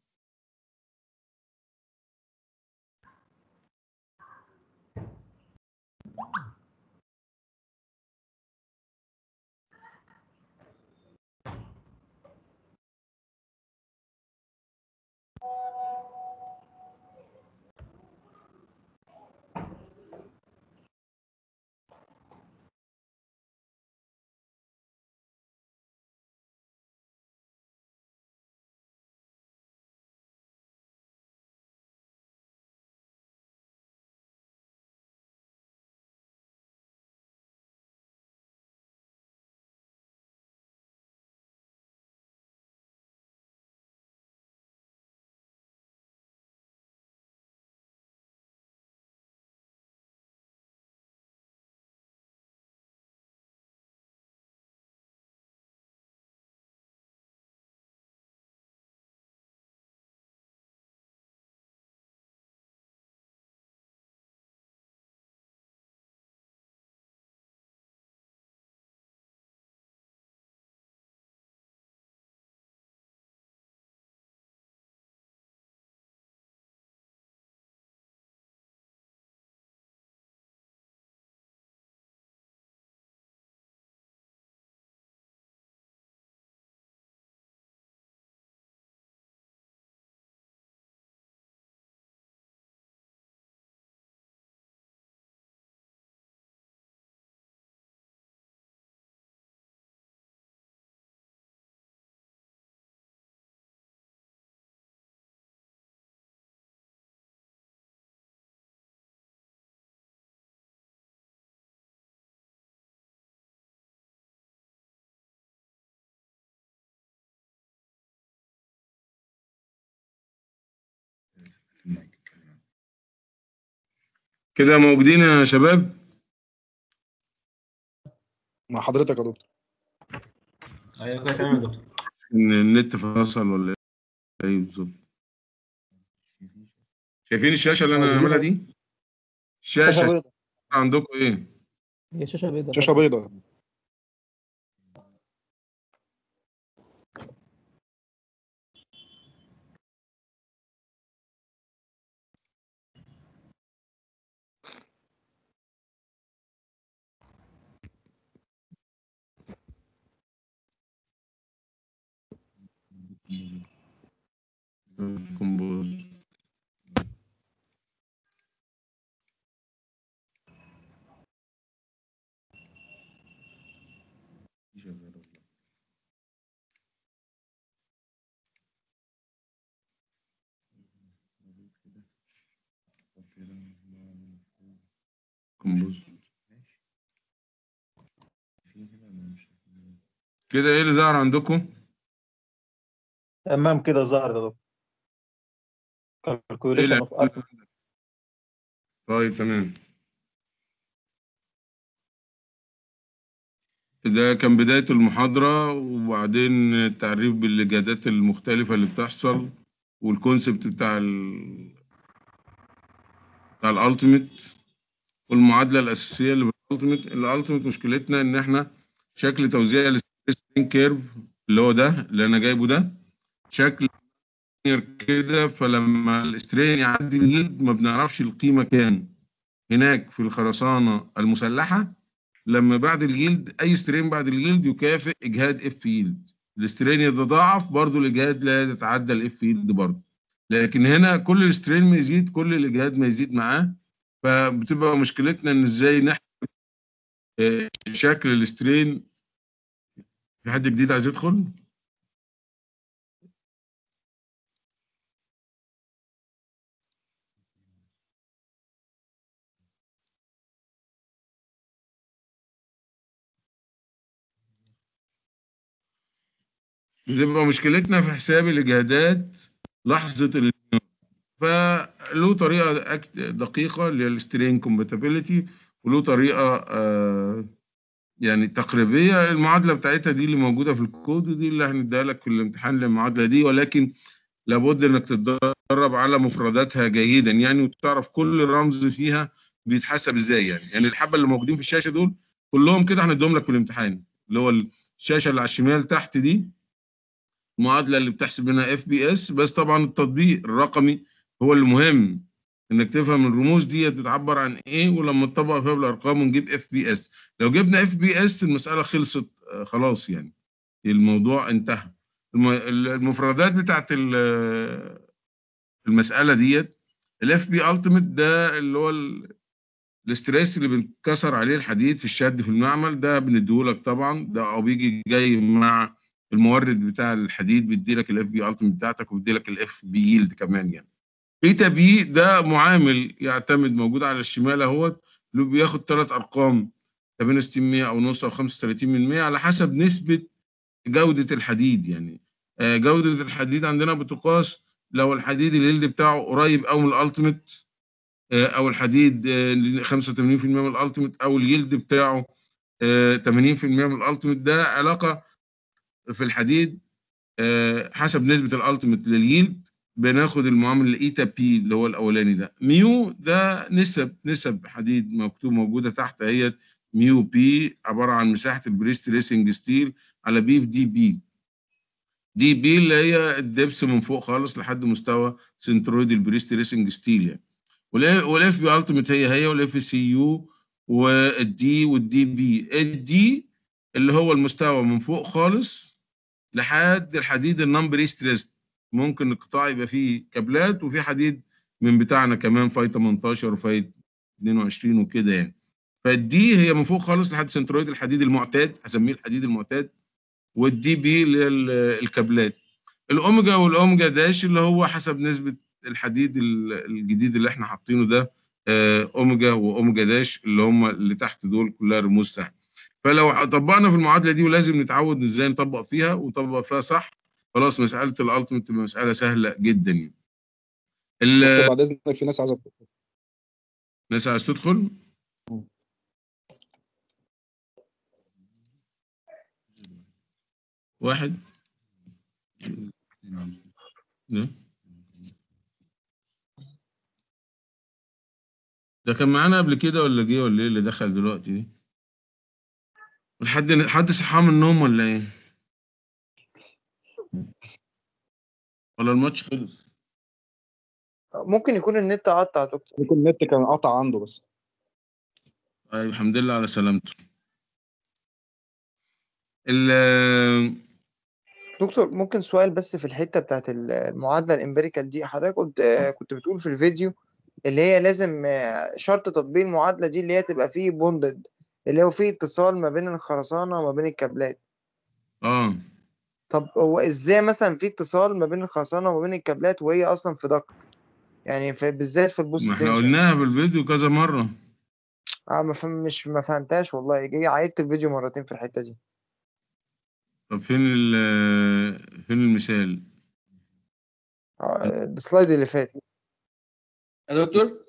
S1: كده موجودين يا شباب
S3: مع حضرتك يا دكتور
S8: ايوه كده تمام يا دكتور
S1: ان النت فصل ولا ايه بالظبط شايفين الشاشه اللي انا عاملها دي
S2: شاشه
S1: الشاشه
S2: بيضاء
S1: عندكم ايه
S9: هي شاشة بيضاء
S3: شاشة بيضاء
S1: كده ايه اللي ظهر عندكم؟
S2: تمام كده ظهر يا دكتور
S1: ايه
S2: calculation
S1: اللي
S2: of ultimate
S1: طيب تمام ده كان بداية المحاضرة وبعدين التعريف بالإجادات المختلفة اللي بتحصل والكونسبت بتاع ال بتاع الألتيميت والمعادلة الأساسية اللي بالألتيميت الألتيميت مشكلتنا إن إحنا شكل توزيع السترين كيرف اللي هو ده اللي أنا جايبه ده شكل كده فلما الاسترين يعدي اليلد ما بنعرفش القيمة كام هناك في الخرسانة المسلحة لما بعد اليلد اي سترين بعد اليلد يكافئ اجهاد اف يلد الاسترين يتضاعف برضو الاجهاد لا يتعدى الاف يلد برضو لكن هنا كل الاسترين ما يزيد كل الاجهاد ما يزيد معاه فبتبقى مشكلتنا ان ازاي نحسب آه، شكل الاسترين في حد جديد عايز يدخل بتبقى مشكلتنا في حساب الاجهادات لحظه ال فله طريقه أك- دقيقه اللي هي السترين كومباتيبيليتي وله طريقه آه، يعني تقريبيه المعادله بتاعتها دي اللي موجوده في الكود ودي اللي هنديها لك في الامتحان المعادله دي ولكن لابد انك تتدرب على مفرداتها جيدا يعني وتعرف كل رمز فيها بيتحسب ازاي يعني يعني الحبه اللي موجودين في الشاشه دول كلهم كده هنديهم لك في الامتحان اللي هو الشاشه اللي على الشمال تحت دي المعادله اللي بتحسب منها اف بي اس بس طبعا التطبيق الرقمي هو اللي مهم انك تفهم الرموز دي بتعبر عن ايه ولما تطبق فيها بالارقام ونجيب اف بي اس لو جبنا اف بي اس المساله خلصت آه، خلاص يعني الموضوع انتهى الم- المفردات بتاعت ال- المساله ديت الاف بي التيميت ده اللي هو ال- الاستريس اللي بنكسر عليه الحديد في الشد في المعمل ده بنديهولك طبعا ده او بيجي جاي مع المورد بتاع الحديد بيديلك الاف بي التيميت بتاعتك وبيديلك الاف بي يلد كمان يعني بيتا بي ده معامل يعتمد موجود على الشمال اهوت اللي بياخد ثلاث ارقام 68 او نص او 35 على حسب نسبه جوده الحديد يعني آه، جوده الحديد عندنا بتقاس لو الحديد اليلد بتاعه قريب قوي من الالتيميت آه، او الحديد آه، 85% من الالتيميت او اليلد بتاعه آه، 80% من الالتيميت ده علاقه في الحديد آه، حسب نسبه الالتيميت لليلد بناخد المعامل الايتا بي اللي هو الاولاني ده ميو ده نسب نسب حديد مكتوب موجوده تحت اهي ميو بي عباره عن مساحه البريست ريسنج ستيل على بي في دي بي دي بي اللي هي الدبس من فوق خالص لحد مستوى سنترويد البريست ريسنج ستيل يعني والاف بي التيميت هي هي والاف سي يو والدي والدي بي الدي اللي هو المستوى من فوق خالص لحد الحديد النمبر ستريس ممكن القطاع يبقى فيه كابلات وفي حديد من بتاعنا كمان فاي 18 وفاي 22 وكده يعني فالدي هي من فوق خالص لحد سنترويد الحديد المعتاد هسميه الحديد المعتاد والدي بي اللي هي ال- الكابلات الاوميجا والاوميجا داش اللي هو حسب نسبه الحديد ال- الجديد اللي احنا حاطينه ده آه، اوميجا واوميجا داش اللي هم اللي تحت دول كلها رموز سهل فلو طبقنا في المعادله دي ولازم نتعود ازاي نطبق فيها ونطبق فيها صح خلاص مساله الالتيميت تبقى مساله سهله جدا يعني ال-
S3: دكتور بعد اذنك في ناس عايزه
S1: الناس عايز تدخل واحد ده ده كان معانا قبل كده ولا جه ولا ايه اللي دخل دلوقتي دي حد حد صحاه من النوم ولا ايه ولا الماتش خلص
S4: ممكن يكون النت قطع يا دكتور
S3: ممكن النت كان قطع عنده بس
S1: طيب الحمد لله على سلامته ال
S4: دكتور ممكن سؤال بس في الحته بتاعت ال- المعادله الامبيريكال دي حضرتك قلت آه، كنت بتقول في الفيديو اللي هي لازم آه، شرط تطبيق المعادله دي اللي هي تبقى فيه بوندد اللي هو فيه اتصال ما بين الخرسانه وما بين الكابلات
S1: اه
S4: طب هو ازاي مثلا في اتصال ما بين الخرسانه وما بين الكابلات وهي اصلا في ضغط يعني في بالذات في البوست
S1: ما احنا
S4: تنشن
S1: قلناها في الفيديو كذا مره
S4: اه ما فهم مش ما فهمتهاش والله جاي عيدت الفيديو مرتين في الحتة دي
S1: طب فين ال- فين المثال
S4: آه، السلايد اللي فات
S6: يا دكتور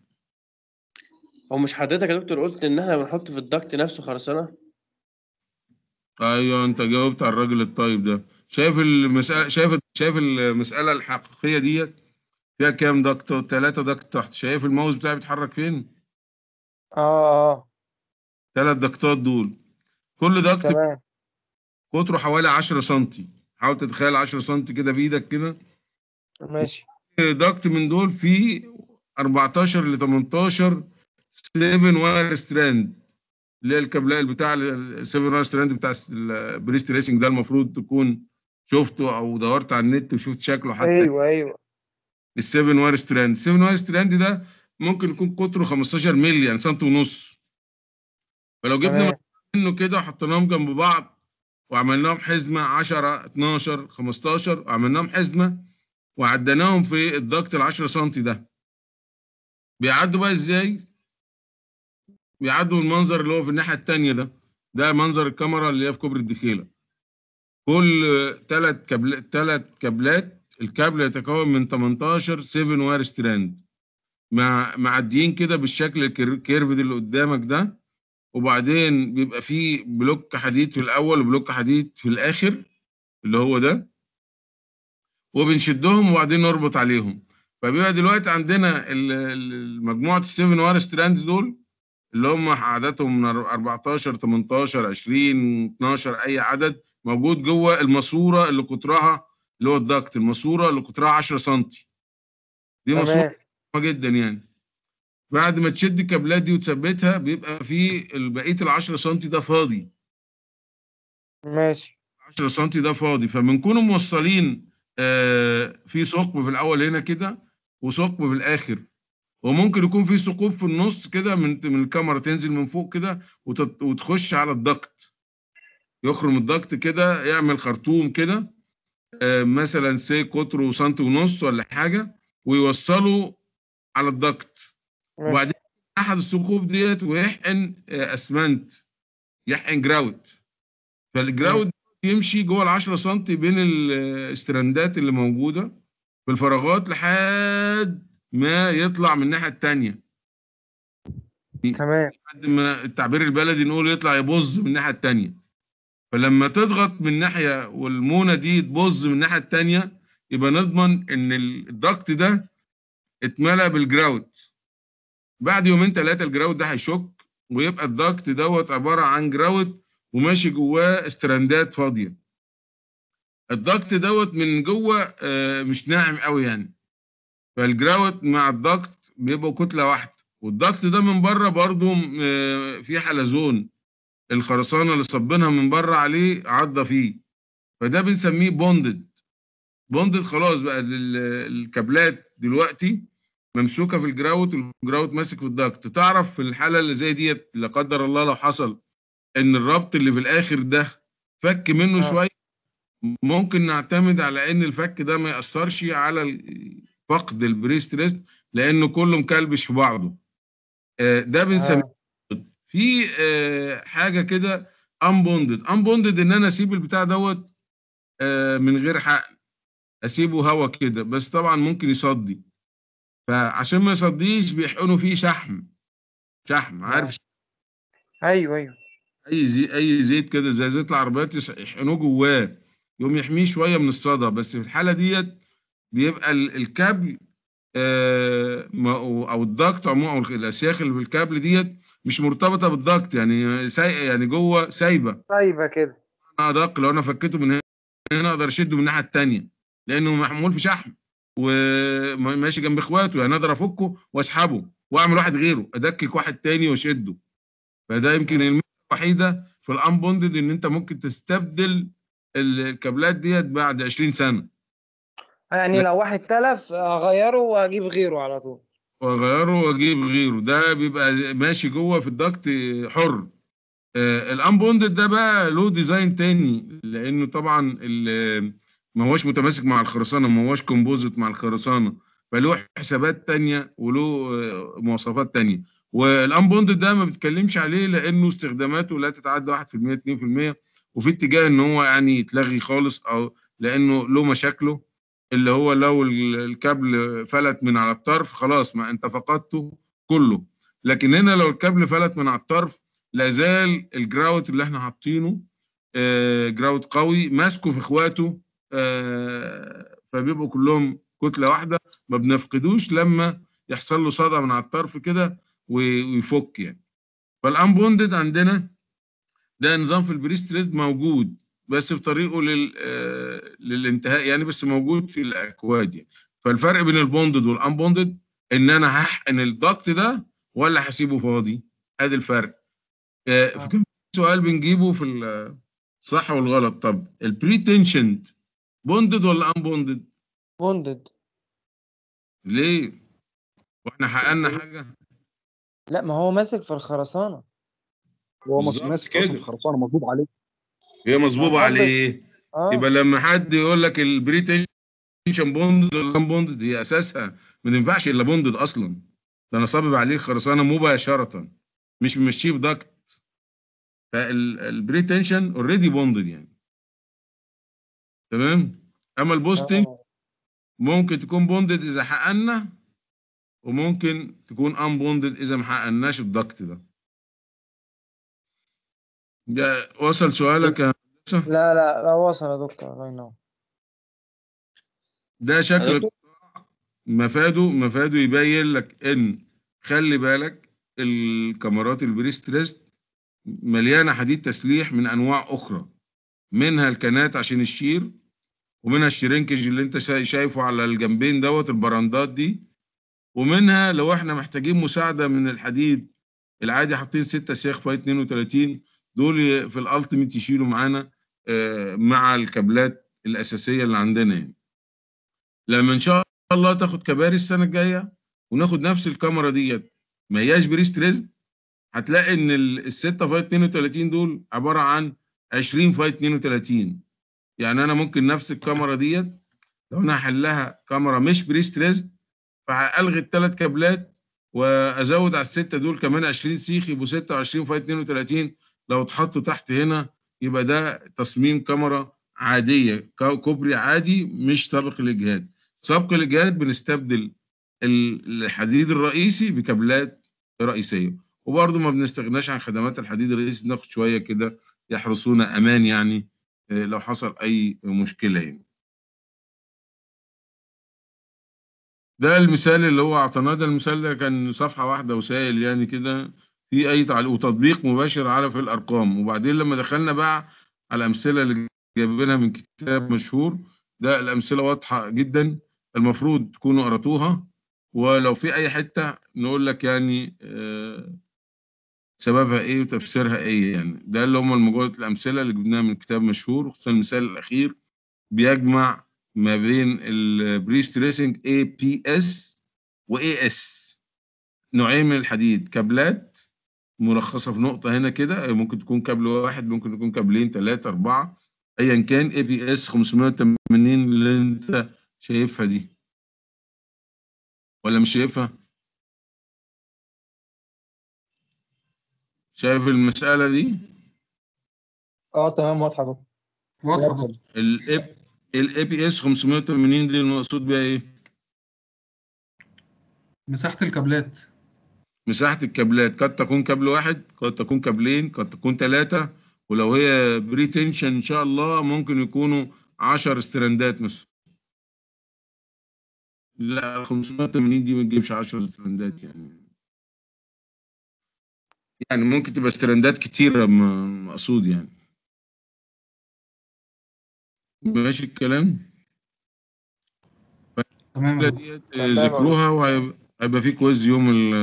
S6: هو مش حضرتك يا دكتور قلت ان احنا بنحط في الضغط نفسه خرسانه
S1: ايوه انت جاوبت على الراجل الطيب ده شايف المسألة شايف شايف المسألة الحقيقية ديت فيها كام ضغط؟ ثلاثة ضغط تحت شايف الماوس بتاعي بيتحرك فين؟
S4: اه اه
S1: ثلاث ضغطات دول كل ضغط
S4: تمام
S1: قطره حوالي 10 سم حاول تتخيل 10 سم كده بايدك كده
S4: ماشي
S1: ضغط من دول فيه 14 ل 18 7 واير ستراند اللي هي الكابلات بتاع ال 7 واير ستراند بتاع البريست ريسنج ده المفروض تكون شفته او دورت على النت وشفت شكله حتى
S4: ايوه ايوه
S1: السيفن واير ستراند السيفن واير ستراند ده ممكن يكون قطره 15 مللي يعني سنتي ونص فلو جبنا
S4: تمام
S1: منه كده وحطيناهم جنب بعض وعملناهم حزمه 10 12 15 وعملناهم حزمه وعديناهم في الضغط ال 10 سم ده بيعدوا بقى ازاي؟ بيعدوا المنظر اللي هو في الناحيه التانيه ده ده منظر الكاميرا اللي هي في كوبري الدخيله كل ثلاث كابلات ثلاث كابلات الكابل يتكون من 18 7 واير ستراند مع معديين كده بالشكل الكير- الكيرفد اللي قدامك ده وبعدين بيبقى فيه بلوك حديد في الاول وبلوك حديد في الاخر اللي هو ده وبنشدهم وبعدين نربط عليهم فبيبقى دلوقتي عندنا ال- ال- مجموعه السيفن واير ستراند دول اللي هم عددهم من 14 18 20 12 اي عدد موجود جوه الماسوره اللي قطرها اللي هو الضغط الماسوره اللي قطرها 10 سم دي ماسوره
S4: تمام
S1: مهمه جدا يعني بعد ما تشد الكابلات دي وتثبتها بيبقى في بقيه ال 10 سم ده فاضي
S4: ماشي
S1: 10 سم ده فاضي فبنكونوا موصلين آه في ثقب في الاول هنا كده وثقب في الاخر وممكن يكون في ثقوب في النص كده من من الكاميرا تنزل من فوق كده وتت- وتخش على الضغط يخرم الضغط كده يعمل خرطوم كده آه مثلا سي قطره سنتي ونص ولا حاجه ويوصله على الضغط
S4: ماشي
S1: وبعدين احد الثقوب ديت ويحقن آه، اسمنت يحقن جراوت فالجراوت يمشي جوه ال 10 سم بين الاستراندات اللي موجوده في الفراغات لحد ما يطلع من الناحيه الثانيه
S4: تمام
S1: لحد ما التعبير البلدي نقول يطلع يبظ من الناحيه الثانيه فلما تضغط من ناحيه والمونه دي تبظ من الناحيه الثانيه يبقى نضمن ان الضغط ده اتملى بالجراوت بعد يومين ثلاثه الجراوت ده هيشك ويبقى الضغط دوت عباره عن جراوت وماشي جواه استراندات فاضيه الضغط دوت من جوه آه، مش ناعم قوي يعني فالجراوت مع الضغط بيبقوا كتله واحده والضغط ده من بره برضو آه، في حلزون الخرسانه اللي صبينها من بره عليه عضه فيه فده بنسميه بوندد بوندد خلاص بقى ال- الكابلات دلوقتي ممسوكه في الجراوت والجراوت ماسك في الضغط تعرف في الحاله اللي زي ديت لا قدر الله لو حصل ان الربط اللي في الاخر ده فك منه
S4: آه.
S1: شويه ممكن نعتمد على ان الفك ده ما ياثرش على ال- فقد البريست ريست لانه كله مكلبش في بعضه آه، ده بنسميه
S4: آه.
S1: في آه، حاجه كده انبوندد انبوندد ان انا اسيب البتاع دوت آه، من غير حقن اسيبه هوا كده بس طبعا ممكن يصدي فعشان ما يصديش بيحقنوا فيه شحم شحم عارف
S4: ايوه ايوه
S1: اي زي اي زيت كده زي زيت العربيات يس- يحقنوه جواه يقوم يحميه شويه من الصدى بس في الحاله ديت بيبقى ال- الكابل آه، ما- او الضغط عموما او الاسياخ اللي في الكابل ديت مش مرتبطه بالضغط يعني ساي يعني جوه سايبه
S4: طيبه كده
S1: انا ادق لو انا فكيته من هنا اقدر اشده من الناحيه الثانيه لانه محمول في شحم وماشي جنب اخواته يعني اقدر افكه واسحبه واعمل واحد غيره ادكك واحد تاني واشده فده يمكن الميزه الوحيده في الانبوندد ان انت ممكن تستبدل ال- الكابلات ديت بعد 20 سنه
S4: يعني لو واحد تلف اغيره واجيب غيره على طول
S1: واغيره واجيب غيره ده بيبقى ماشي جوه في الضغط حر آه، الانبوندد ده بقى له ديزاين تاني لانه طبعا ال- ما هوش متماسك مع الخرسانه ما هوش كومبوزيت مع الخرسانه فله حسابات تانية وله آه، مواصفات تانية والانبوندد ده ما بتكلمش عليه لانه استخداماته لا تتعدى 1% 2% وفي اتجاه ان هو يعني يتلغي خالص او لانه له مشاكله اللي هو لو ال- الكابل فلت من على الطرف خلاص ما انت فقدته كله لكن هنا لو الكابل فلت من على الطرف لا زال الجراوت اللي احنا حاطينه آه، جراوت قوي ماسكه في اخواته آه، فبيبقوا كلهم كتله واحده ما بنفقدوش لما يحصل له صدى من على الطرف كده وي- ويفك يعني فالانبوندد عندنا ده نظام في البريستريد موجود بس في طريقه لل آه، للانتهاء يعني بس موجود في الاكواد يعني فالفرق بين البوندد والانبوندد ان انا هحقن الضغط ده ولا هسيبه فاضي ادي الفرق آه، في كم سؤال بنجيبه في ال- الصح والغلط طب البري تنشند بوندد ولا انبوندد
S4: بوندد
S1: ليه واحنا حققنا حاجه
S4: لا ما هو ماسك في الخرسانة
S3: هو مس-
S1: بالظبط
S3: ماسك اصلا
S1: كده.
S3: في خرسانه مضروب عليه
S1: هي مظبوطه
S4: حضرتك-
S1: عليه
S4: اه
S1: يبقى لما حد يقول لك البري تنشن بوندد ولا بوندد هي اساسها ما تنفعش الا بوندد اصلا ده انا صابب عليه الخرسانه مباشره مش ممشيه في ضغط فالبري تنشن اوريدي بوندد يعني تمام اما البوستنج
S4: آه.
S1: ممكن تكون بوندد اذا حققنا وممكن تكون ان بوندد اذا ما حققناش الضغط ده ده وصل سؤالك يا هندسة؟
S4: لا لا لا وصل يا دكتور الله ينور
S1: ده شكل
S6: دكتور؟
S1: القطاع مفاده مفاده يبين لك ان خلي بالك الكاميرات البريستريست مليانه حديد تسليح من انواع اخرى منها الكنات عشان الشير ومنها الشرينكج اللي انت شا- شايفه على الجنبين دوت البراندات دي ومنها لو احنا محتاجين مساعده من الحديد العادي حاطين 6 سياخ فاي 32 دول ي- في الالتيميت يشيلوا معانا آه، مع الكابلات الاساسيه اللي عندنا يعني لما ان شاء الله تاخد كباري السنه الجايه وناخد نفس الكاميرا ديت ما هياش بريستريز هتلاقي ان ال- الستة فاي 32 دول عباره عن 20 فاي 32 يعني انا ممكن نفس الكاميرا ديت لو انا هحلها كاميرا مش بريستريز فهلغي الثلاث كابلات وازود على السته دول كمان 20 سيخ يبقوا 26 فاي 32 لو اتحطوا تحت هنا يبقى ده تصميم كاميرا عاديه كا- كوبري عادي مش سابق الاجهاد سابق الاجهاد بنستبدل ال- الحديد الرئيسي بكابلات رئيسيه وبرضه ما بنستغناش عن خدمات الحديد الرئيسي بناخد شويه كده يحرسونا امان يعني آه، لو حصل اي مشكله يعني ده المثال اللي هو اعطيناه ده المثال ده كان صفحه واحده وسائل يعني كده في اي تعليق وتطبيق مباشر على في الارقام وبعدين لما دخلنا بقى على الامثله اللي جايبينها من كتاب مشهور ده الامثله واضحه جدا المفروض تكونوا قراتوها ولو في اي حته نقول لك يعني آه، سببها ايه وتفسيرها ايه يعني ده اللي هم مجموعه الامثله اللي جبناها من كتاب مشهور خصوصا المثال الاخير بيجمع ما بين البري ستريسنج اي بي اس واي اس نوعين من الحديد كابلات ملخصه في نقطه هنا كده ممكن تكون كابل واحد ممكن يكون كابلين ثلاثه اربعه ايا كان اي بي اس 580 اللي انت شايفها دي ولا مش شايفها شايف المساله دي
S2: اه تمام واضحه دكتور
S5: واضحه دكتور
S1: الاي الاي بي اس 580 دي المقصود بيها ايه
S5: مساحه الكابلات
S1: مساحة الكابلات قد تكون كابل واحد قد تكون كابلين قد تكون ثلاثة ولو هي بري تنشن إن شاء الله ممكن يكونوا 10 استراندات مثلا لا 580 دي ما تجيبش 10 استراندات يعني يعني ممكن تبقى استراندات كتيرة م- مقصود يعني ماشي الكلام
S5: تمام يا دكتور.
S1: ديت
S7: تمام.
S1: ذكروها وهيبقى في كويز يوم ال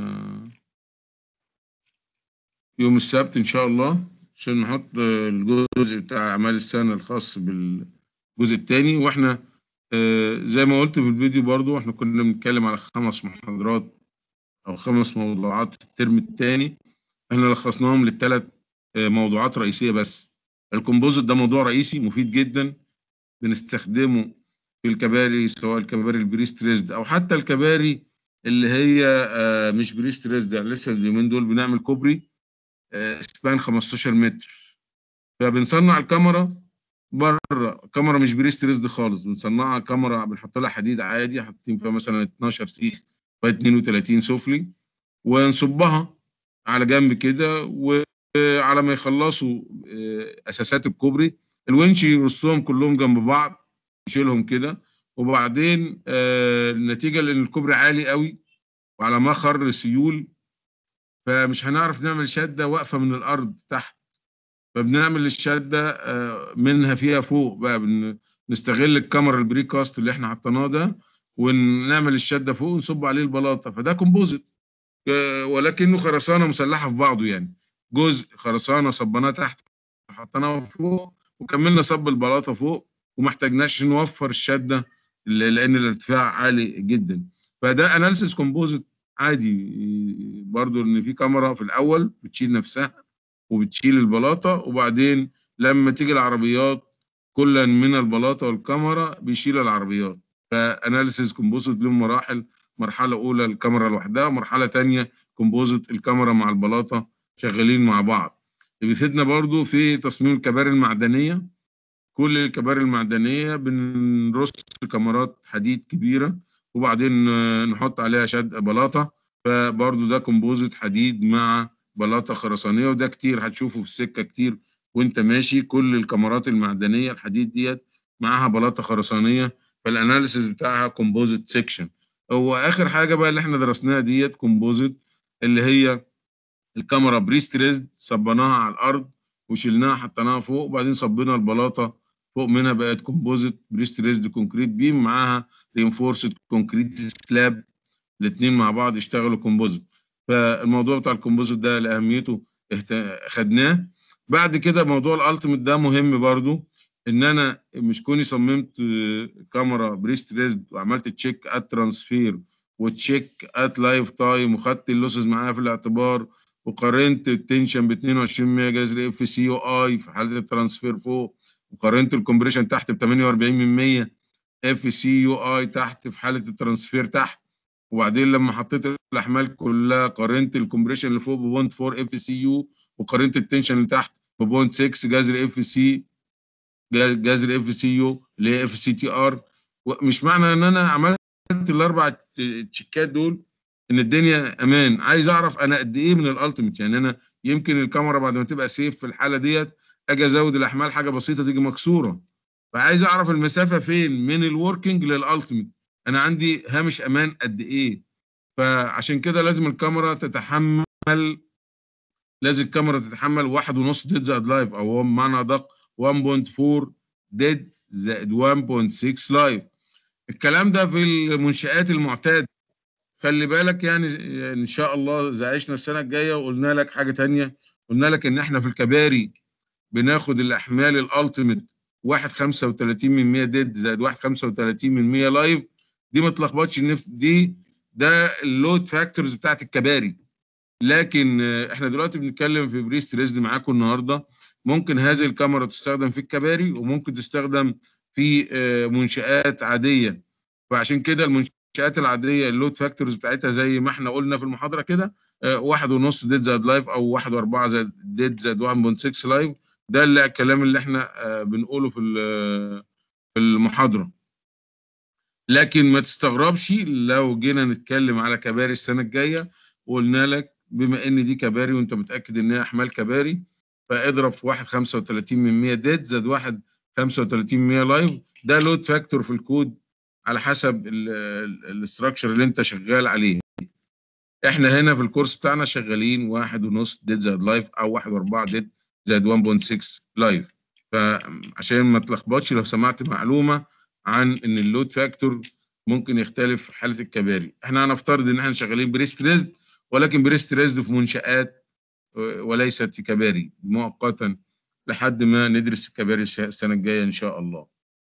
S1: يوم السبت ان شاء الله عشان نحط الجزء بتاع اعمال السنه الخاص بالجزء الثاني واحنا آه، زي ما قلت في الفيديو برضو احنا كنا بنتكلم على خمس محاضرات او خمس موضوعات في الترم الثاني احنا لخصناهم للثلاث موضوعات رئيسيه بس الكومبوزيت ده موضوع رئيسي مفيد جدا بنستخدمه في الكباري سواء الكباري البريستريزد او حتى الكباري اللي هي آه، مش بريستريزد يعني لسه اليومين دول بنعمل كوبري آه، سبان 15 متر فبنصنع الكاميرا بره كاميرا مش بريستريزد خالص بنصنعها كاميرا بنحط لها حديد عادي حاطين فيها مثلا 12 سيخ و 32 سفلي ونصبها على جنب كده وعلى ما يخلصوا آه، اساسات الكوبري الونش يرصهم كلهم جنب بعض يشيلهم كده وبعدين آه، النتيجه لان الكوبري عالي قوي وعلى مخر سيول فمش هنعرف نعمل شده واقفه من الارض تحت فبنعمل الشده آه، منها فيها فوق بقى بن- نستغل الكاميرا البريكاست اللي احنا حطيناه ده ونعمل الشده فوق ونصب عليه البلاطه فده كومبوزيت آه، ولكنه خرسانه مسلحه في بعضه يعني جزء خرسانه صبناه تحت حطيناه فوق وكملنا صب البلاطه فوق وما احتاجناش نوفر الشده ل- لان الارتفاع عالي جدا فده اناليسيس كومبوزيت عادي برضو ان في كاميرا في الاول بتشيل نفسها وبتشيل البلاطه وبعدين لما تيجي العربيات كلا من البلاطه والكاميرا بيشيل العربيات فاناليسيس كومبوزيت له مراحل مرحله اولى الكاميرا لوحدها ومرحله تانية كومبوزيت الكاميرا مع البلاطه شغالين مع بعض بيفيدنا برضو في تصميم الكباري المعدنيه كل الكباري المعدنيه بنرص كاميرات حديد كبيره وبعدين آه، نحط عليها شد بلاطه فبرضو ده كومبوزيت حديد مع بلاطه خرسانيه وده كتير هتشوفه في السكه كتير وانت ماشي كل الكاميرات المعدنيه الحديد ديت معاها بلاطه خرسانيه فالاناليسيس بتاعها كومبوزيت سيكشن هو اخر حاجه بقى اللي احنا درسناها ديت كومبوزيت اللي هي الكاميرا بريستريزد صبناها على الارض وشلناها حطيناها فوق وبعدين صبينا البلاطه فوق منها بقت كومبوزيت بريستريزد كونكريت بيم معاها رينفورسد كونكريت سلاب الاثنين مع بعض اشتغلوا كومبوزيت فالموضوع بتاع الكومبوزيت ده لاهميته اهت- خدناه بعد كده موضوع الالتيميت ده مهم برضو ان انا مش كوني صممت آه، كاميرا بريستريزد وعملت تشيك ات ترانسفير وتشيك ات لايف تايم وخدت اللوسز معايا في الاعتبار وقارنت التنشن ب 22 ميجا جذر اف سي يو اي في حاله الترانسفير فوق وقارنت الكومبريشن تحت ب 48 من 100 اف سي يو اي تحت في حاله الترانسفير تحت وبعدين لما حطيت الاحمال كلها قارنت الكومبريشن اللي فوق ب 0.4 اف سي يو وقارنت التنشن اللي تحت ب 0.6 جذر اف سي جذر اف سي يو اللي هي اف سي تي ار مش معنى ان انا عملت الاربع ت- تشيكات دول ان الدنيا امان عايز اعرف انا قد ايه من الالتيميت يعني انا يمكن الكاميرا بعد ما تبقى سيف في الحاله ديت اجي ازود الاحمال حاجه بسيطه تيجي مكسوره فعايز اعرف المسافه فين من الوركينج للالتيميت انا عندي هامش امان قد ايه فعشان كده لازم الكاميرا تتحمل لازم الكاميرا تتحمل واحد ونص ديد زائد لايف او هو بمعنى ادق 1.4 ديد زائد 1.6 لايف الكلام ده في المنشآت المعتادة خلي بالك يعني ان شاء الله اذا عشنا السنه الجايه وقلنا لك حاجه تانية قلنا لك ان احنا في الكباري بناخد الاحمال الالتيميت 1.35 من 100 ديد زائد 1.35 من 100 لايف دي ما تلخبطش النفس دي ده اللود فاكتورز بتاعت الكباري لكن آه، احنا دلوقتي بنتكلم في بريست ريزد معاكم النهارده ممكن هذه الكاميرا تستخدم في الكباري وممكن تستخدم في آه، منشآت عاديه فعشان كده المنشآت العاديه اللود فاكتورز بتاعتها زي ما احنا قلنا في المحاضره كده آه، واحد ونص ديد زائد لايف او واحد واربعه زائد ديد زائد 1.6 لايف ده اللي الكلام اللي احنا آه، بنقوله في ال- في المحاضره لكن ما تستغربش لو جينا نتكلم على كباري السنه الجايه وقلنا لك بما ان دي كباري وانت متاكد ان هي احمال كباري فاضرب في 1.35 من 100 ديد زائد 1.35 من 100 لايف ده لود فاكتور في الكود على حسب الاستراكشر اللي انت شغال عليه احنا هنا في الكورس بتاعنا شغالين واحد ونص ديد زائد لايف او واحد واربعة ديد زائد 1.6 لايف فعشان ما تلخبطش لو سمعت معلومه عن ان اللود فاكتور ممكن يختلف في حاله الكباري احنا هنفترض ان احنا شغالين بريستريزد ولكن بريستريزد في منشآت آه، وليست في كباري مؤقتا لحد ما ندرس الكباري الش- السنه الجايه ان شاء الله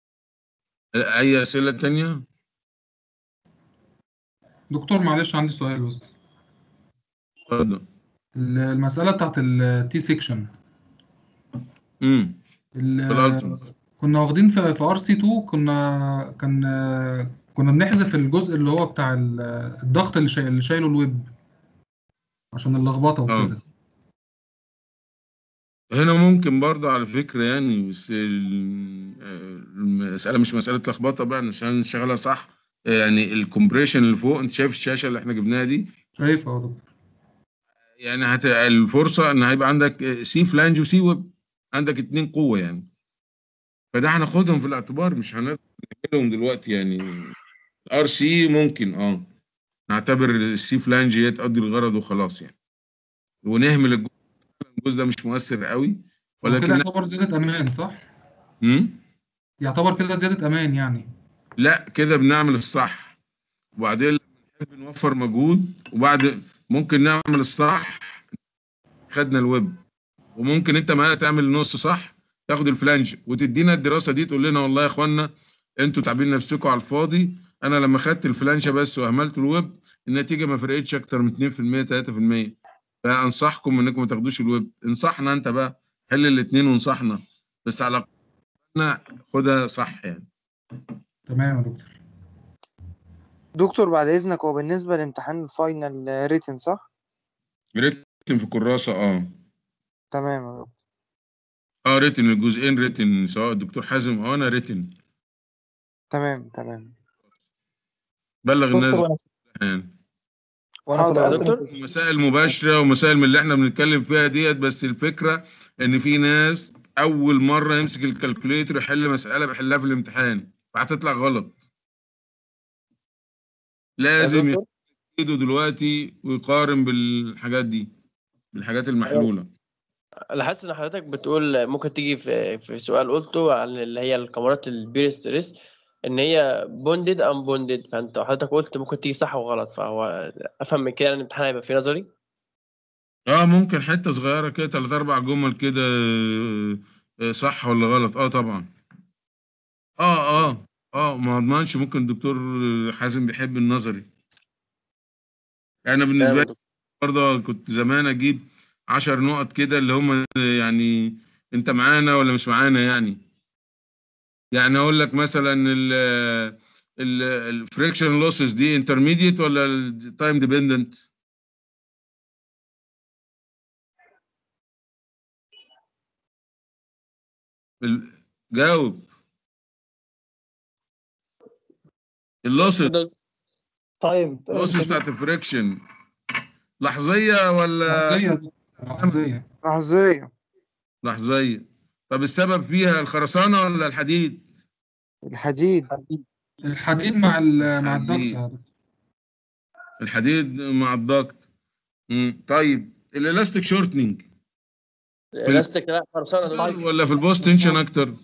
S1: آه، اي اسئله تانية
S5: دكتور معلش عندي سؤال بس
S1: اتفضل
S5: المسألة بتاعت التي سيكشن
S1: امم في الالتيميت
S5: كنا واخدين في في ار سي 2 كنا كان آه، كنا بنحذف الجزء اللي هو بتاع ال- الضغط اللي شايل اللي شايله الويب عشان اللخبطه
S1: اه
S5: وكده
S1: هنا ممكن برضه على فكرة يعني بس ال- المسألة مش مسألة لخبطة بقى عشان نشغلها صح يعني الكومبريشن اللي فوق انت شايف الشاشة اللي احنا جبناها دي
S5: شايفها يا دكتور
S1: يعني هت... الفرصة ان هيبقى عندك سي فلانج وسي ويب عندك اتنين قوة يعني فده هناخدهم في الاعتبار مش هنقدر نعملهم دلوقتي يعني ار سي ممكن اه نعتبر السي فلانج هي تقضي الغرض وخلاص يعني ونهمل الجزء الجزء ده مش مؤثر قوي
S5: هو كده
S1: ولكن
S5: يعتبر زيادة أمان صح؟
S1: مم؟
S5: يعتبر كده زيادة أمان يعني
S1: لا كده بنعمل الصح وبعدين لما نحب نوفر مجهود وبعد ممكن نعمل الصح خدنا الويب وممكن انت معانا تعمل النص صح تاخد الفلانج وتدينا الدراسه دي تقول لنا والله يا اخوانا انتوا تعبين نفسكم على الفاضي انا لما خدت الفلانشه بس واهملت الويب النتيجه ما فرقتش اكتر من 2% 3% فانصحكم انكم ما تاخدوش الويب انصحنا انت بقى حل الاثنين وانصحنا بس على الاقل خدها صح يعني
S5: تمام يا دكتور
S4: دكتور بعد إذنك هو بالنسبة لامتحان الفاينل ريتن صح؟
S1: ريتن في كراسه اه
S4: تمام يا دكتور
S1: اه ريتن الجزئين ريتن سواء الدكتور حازم او انا ريتن
S4: تمام تمام
S1: بلغ الناس
S2: دكتور وانا
S1: يعني
S2: وانا في
S4: حاضر يا
S2: الالتيميت
S6: دكتور
S1: مسائل مباشرة ومسائل من اللي احنا بنتكلم فيها ديت بس الفكرة ان في ناس اول مرة يمسك الكالكوليتر يحل مسألة بيحلها في الامتحان فهتطلع غلط
S6: يا
S1: لازم
S6: دكتور
S1: يجيده دلوقتي ويقارن بالحاجات دي بالحاجات المحلولة
S6: لاحظت ان حضرتك بتقول ممكن تيجي في في سؤال قلته عن اللي هي الكاميرات البيرست ريس ان هي بوندد ام بوندد فانت حضرتك قلت ممكن تيجي صح وغلط فهو افهم من كده ان الامتحان هيبقى فيه نظري
S1: اه ممكن حتة صغيرة كده تلات اربع جمل كده آه، آه، صح ولا غلط اه طبعا اه اه اه ما اضمنش ممكن الدكتور حازم بيحب النظري انا بالنسبة
S6: تمام يا
S1: لي
S6: دكتور
S1: برضه كنت زمان اجيب عشر نقط كده اللي هم يعني انت معانا ولا مش معانا يعني يعني اقول لك مثلا ال ال الفريكشن لوسز دي انترميديت ولا التايم ديبندنت جاوب اللوسز
S6: كده
S2: طيب
S1: اللوسز بتاعت الفريكشن لحظية ولا
S5: لحظية يا دكتور لحظية
S4: لحظية
S1: لحظية طب السبب فيها الخرسانة ولا الحديد؟
S4: الحديد
S5: الحديد مع ال مع الضغط
S1: حديد.
S5: يا دكتور
S1: الحديد مع الضغط مم. طيب الالاستيك شورتنج
S6: الاستيك لا خرسانه يا دكتور
S1: ولا في البوست تنشن اكتر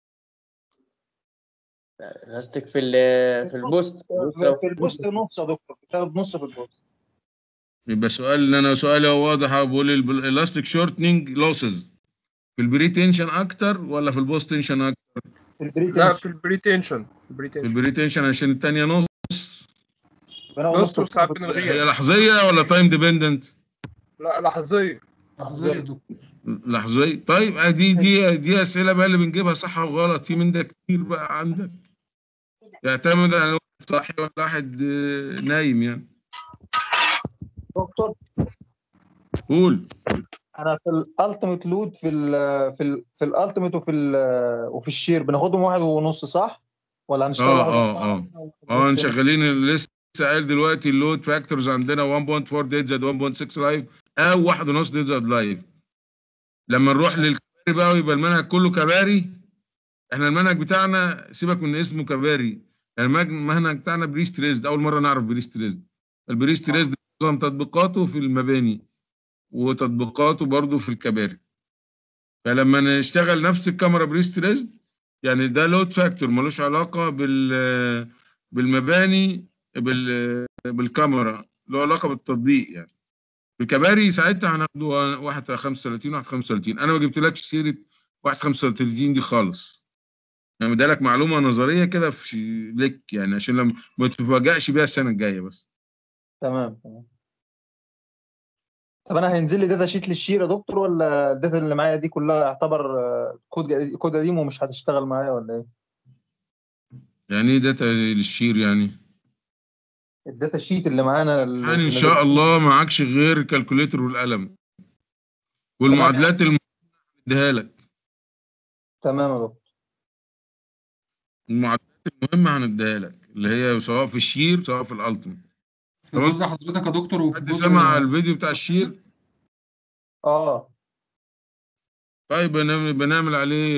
S6: الاستيك في ال- في البوست
S2: في البوست نص يا دكتور بتاخد نص في البوست
S1: يبقى سؤال انا سؤالي هو واضح بقول الالاستيك شورتنج لوسز في البري تنشن اكتر ولا في البوست تنشن اكتر
S2: في البري
S7: لا
S2: تنشن
S7: في البريتنشن في
S1: في
S7: البريتنشن
S1: البري تنشن عشان الثانيه نص
S2: بناخد
S7: نص
S2: نص
S7: وساعات
S2: في
S1: هي
S7: بنلغيها
S1: لحظيه ولا تايم ديبندنت
S7: لا لحظية
S5: لحظية يا دكتور
S1: لحظيه طيب آه دي دي دي اسئله بقى اللي بنجيبها صح وغلط في من ده كتير بقى عندك يعتمد على واحد صاحي ولا واحد آه، نايم يعني
S2: دكتور
S1: قول
S2: انا في الالتيميت لود في ال في ال في الالتيميت وفي ال وفي الشير بناخدهم واحد ونص صح ولا هنشتغل
S1: اه
S2: واحد
S1: اه اه اه شغالين لسه قايل دلوقتي اللود فاكتورز عندنا 1.4 ديت زائد 1.6 لايف او 1.5 ديت زائد لايف لما نروح للكباري بقى ويبقى المنهج كله كباري احنا المنهج بتاعنا سيبك من اسمه كباري يعني المج- المنهج بتاعنا بريست ريزد اول مره نعرف بريست ريزد البريست ريزد معظم تطبيقاته في المباني وتطبيقاته برضه في الكباري فلما نشتغل نفس الكاميرا بريست ريزد يعني ده لود فاكتور ملوش علاقه بال بالمباني بال بالكاميرا له علاقه بالتطبيق يعني الكباري ساعتها هناخده واحد 35 واحد 35 انا ما جبتلكش سيره واحد 35 دي خالص يعني مديلك معلومه نظريه كده في لك يعني عشان لما ما تتفاجئش بيها السنه الجايه بس
S2: تمام تمام طب انا هينزل لي داتا شيت للشير يا دكتور ولا الداتا اللي معايا دي كلها يعتبر آه، كود جديد- كود قديم ومش هتشتغل معايا ولا ايه؟
S1: يعني ايه داتا للشير يعني
S2: الداتا شيت اللي معانا ال-
S1: يعني ان شاء الله معكش غير الكالكوليتر والقلم والمعادلات اللي اديها لك
S2: تمام يا دكتور
S1: المعادلات المهمه هنديها لك اللي هي سواء في الشير سواء في الالتيميت
S5: في جزء حضرتك يا دكتور وفي
S1: حد
S5: جزء
S1: سمع الفيديو بتاع الشير
S2: اه
S1: طيب بنعمل بنعمل عليه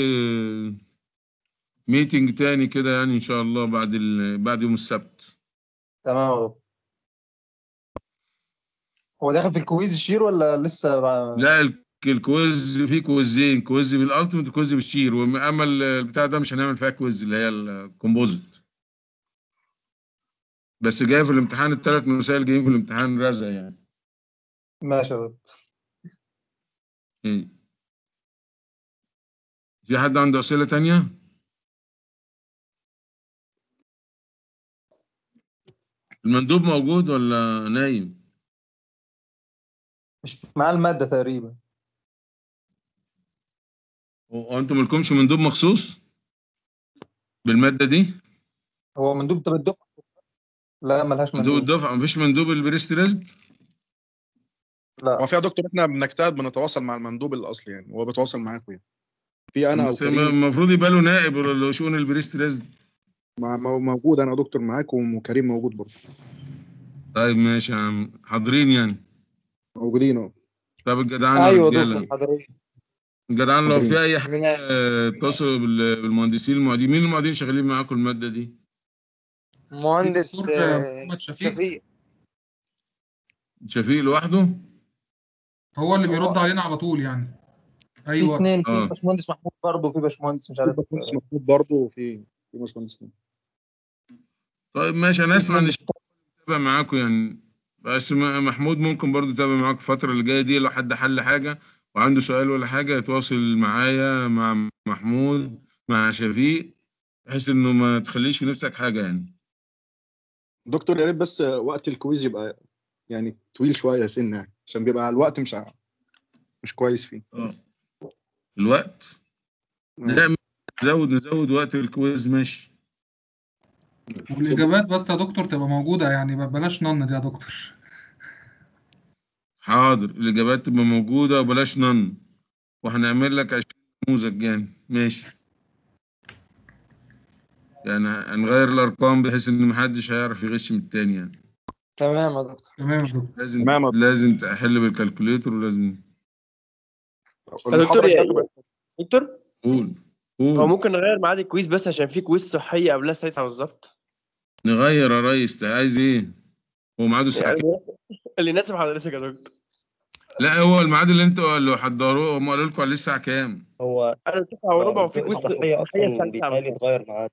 S1: ميتنج تاني كده يعني ان شاء الله بعد ال... بعد يوم السبت
S2: تمام يا دكتور هو داخل في الكويز الشير ولا لسه بقى-
S1: لا ال- الكويز في كويزين كويز بالالتيميت وكويز بالشير واما ال- البتاع ده مش هنعمل فيها كويز اللي هي الكومبوزيت بس جاي في الامتحان الثلاث مسائل جايين في الامتحان رزق يعني
S2: ماشي يا دكتور
S1: إيه. في حد عنده اسئله تانية المندوب موجود ولا نايم
S2: مش معاه المادة تقريبا
S1: وانتم مالكمش مندوب مخصوص بالماده دي
S2: هو مندوب طب الدفعة لا ملهاش
S1: مندوب
S2: مندوب
S1: الدفعه مفيش مندوب البريست ريزد
S2: لا
S3: هو في يا دكتور احنا بنجتهد بنتواصل مع المندوب الاصلي يعني هو بيتواصل معاكم يعني في انا او
S1: بس
S3: كريم
S1: المفروض يبقى له نائب لشؤون البريست ريزد
S3: مع- مو- موجود انا دكتور معاكم وكريم موجود برضه
S1: طيب ماشي يا عم حاضرين يعني
S3: موجودين اهو
S1: طب الجدعان
S2: ايوه يا
S1: رجاله
S2: دكتور حضرتك
S1: الجدعان لو
S3: حاضرين.
S1: في اي حاجه آه، اتصلوا بال- بالمهندسين المعيدين مين المعيدين شغالين معاكم الماده دي
S4: مهندس
S5: دكتور
S4: آه،
S5: محمد شفيق
S4: شفيق
S1: شفيق لوحده
S5: هو اللي بيرد علينا على طول يعني
S2: في
S5: ايوه
S2: اثنين في
S1: آه.
S2: باشمهندس محمود برضه وفي باشمهندس مش
S3: في
S2: عارف
S3: باشمهندس محمود برضه وفي في باشمهندس تاني.
S1: طيب ماشي انا اسمع ان
S2: اتنين
S1: شفيق يتابع معاكم يعني بس م- محمود ممكن برضو يتابع معاكم الفتره اللي جايه دي لو حد حل حاجه وعنده سؤال ولا حاجه يتواصل معايا مع محمود مع شفيق بحيث انه ما تخليش في نفسك حاجه يعني
S3: دكتور يا ريت بس وقت الكويز يبقى يعني طويل شويه سنه يعني عشان بيبقى الوقت مش ع- مش كويس فيه
S1: آه. الوقت لا نزود نزود وقت الكويز ماشي
S5: والاجابات بس يا دكتور تبقى موجوده يعني ب- بلاش نن دي يا دكتور
S1: حاضر الاجابات تبقى موجوده وبلاش نن وهنعمل لك 20 نموذج يعني ماشي يعني هنغير الارقام بحيث ان محدش هيعرف يغش من التاني يعني
S4: تمام يا دكتور
S5: تمام يا دكتور
S1: لازم
S3: تمام.
S1: لازم تحل بالكالكوليتر ولازم
S6: يا دكتور يا دكتور
S1: قول
S6: هو
S1: قول
S6: ممكن نغير ميعاد الكويز بس عشان في كويز صحيه قبلها الساعه 9 بالظبط
S1: نغير يا ريس أنت عايز ايه هو ميعاده الساعه
S6: يعني
S1: كام
S6: اللي يناسب حضرتك يا دكتور
S1: لا هو الميعاد اللي انتوا اللي حضروه هم قالوا لكم عليه الساعه كام
S8: هو
S6: انا 9 وربع وفي كويز
S8: الصحية
S6: صحيه
S8: أصلا
S6: الساعه 9
S8: بيتهيألي اتغير معاد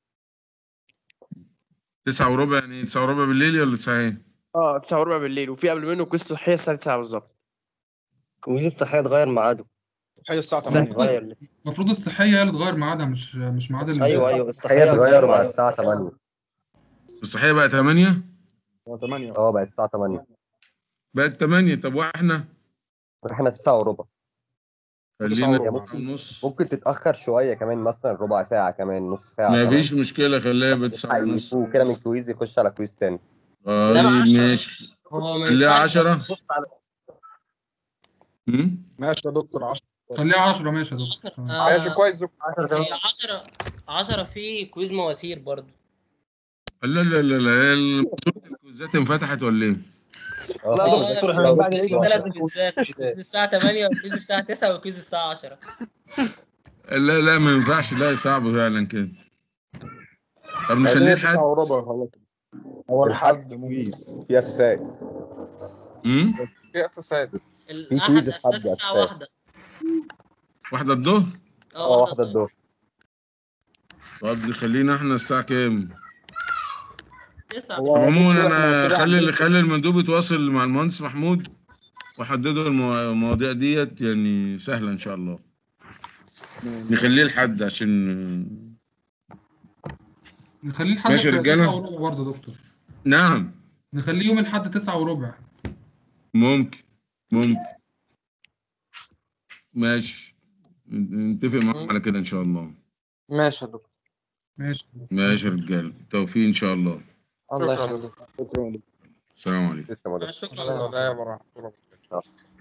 S1: 9 وربع يعني 9 وربع بالليل ولا 9 ايه
S6: اه 9 وربع بالليل وفي قبل منه كويز صحيه الساعه 9 بالظبط
S8: كويز الصحية اتغير ميعاده
S3: هي الساعه
S8: لا
S3: 8
S8: اتغير
S5: المفروض الصحيه هي اللي تغير ميعادها مش مش ميعاد ال-
S8: ايوه ايوه الصحية اتغير مع الساعة 8
S1: الصحيه بقى 8
S3: 8
S8: اه بقت الساعة 8
S1: بقت 8 طب واحنا
S8: احنا 9 وربع
S1: خلينا
S3: وربع.
S1: تسعة ونص
S8: ممكن تتأخر شوية كمان مثلا ربع ساعة كمان نص ساعة
S1: ما
S8: كمان.
S1: فيش مشكله خليها بقت 9
S8: يلحق
S1: ونص
S8: يفوق كده من كويز يخش على كويز تاني
S1: طيب ماشي
S9: هو ما
S1: خليها
S9: ينفعش
S1: 10
S9: تبص على
S1: امم
S3: ماشي يا دكتور 10
S5: خليها 10 ماشي يا دكتور
S9: 10
S5: تمام.
S7: ماشي
S9: آه
S7: كويس دكتور
S9: هي 10 10 في كويز مواسير برضو
S1: لا لا لا لا هي صورة الكويزات انفتحت ولا ايه؟
S2: لا
S9: آه،
S2: دكتور احنا
S9: في
S2: من بعد العيد
S9: ثلاث
S2: وهنشوف
S9: كويزات كويز الساعة 8 وكويز الساعة 9 وكويز الساعة 10
S1: لا لا ما ينفعش لا صعب فعلا كده طب نخليه لحد
S3: 9 وربع خلاص هو الحد ممكن
S8: في أساسات
S1: امم
S7: في اساسات
S9: الأحد
S8: كويز
S9: أساسا
S8: الحد
S9: الساعة
S8: أساسا.
S9: واحدة
S1: واحدة الظهر
S8: اه واحدة الظهر
S1: طب نخلينا احنا الساعة كام؟
S9: تسعة
S1: طب عموما انا خلي خلي المندوب يتواصل مع المهندس محمود وحددوا المو- المواضيع ديت يعني سهلة ان شاء الله نخليه لحد عشان
S5: نخليه لحد
S1: ماشي يا
S5: 9
S1: رجالة.
S5: وربع برضه يا دكتور
S1: نعم
S5: نخليه يوم الاحد 9 وربع
S1: ممكن ممكن ماشي نتفق معاهم على كده ان شاء الله
S4: ماشي يا دكتور
S5: ماشي
S1: ماشي يا رجاله توفيق ان شاء الله
S4: الله
S7: شكرا
S4: يخليك
S3: شكرا
S1: السلام عليكم
S8: تسلم يا دكتور.
S9: شكرا
S7: السلام ورحمة الله وبركاته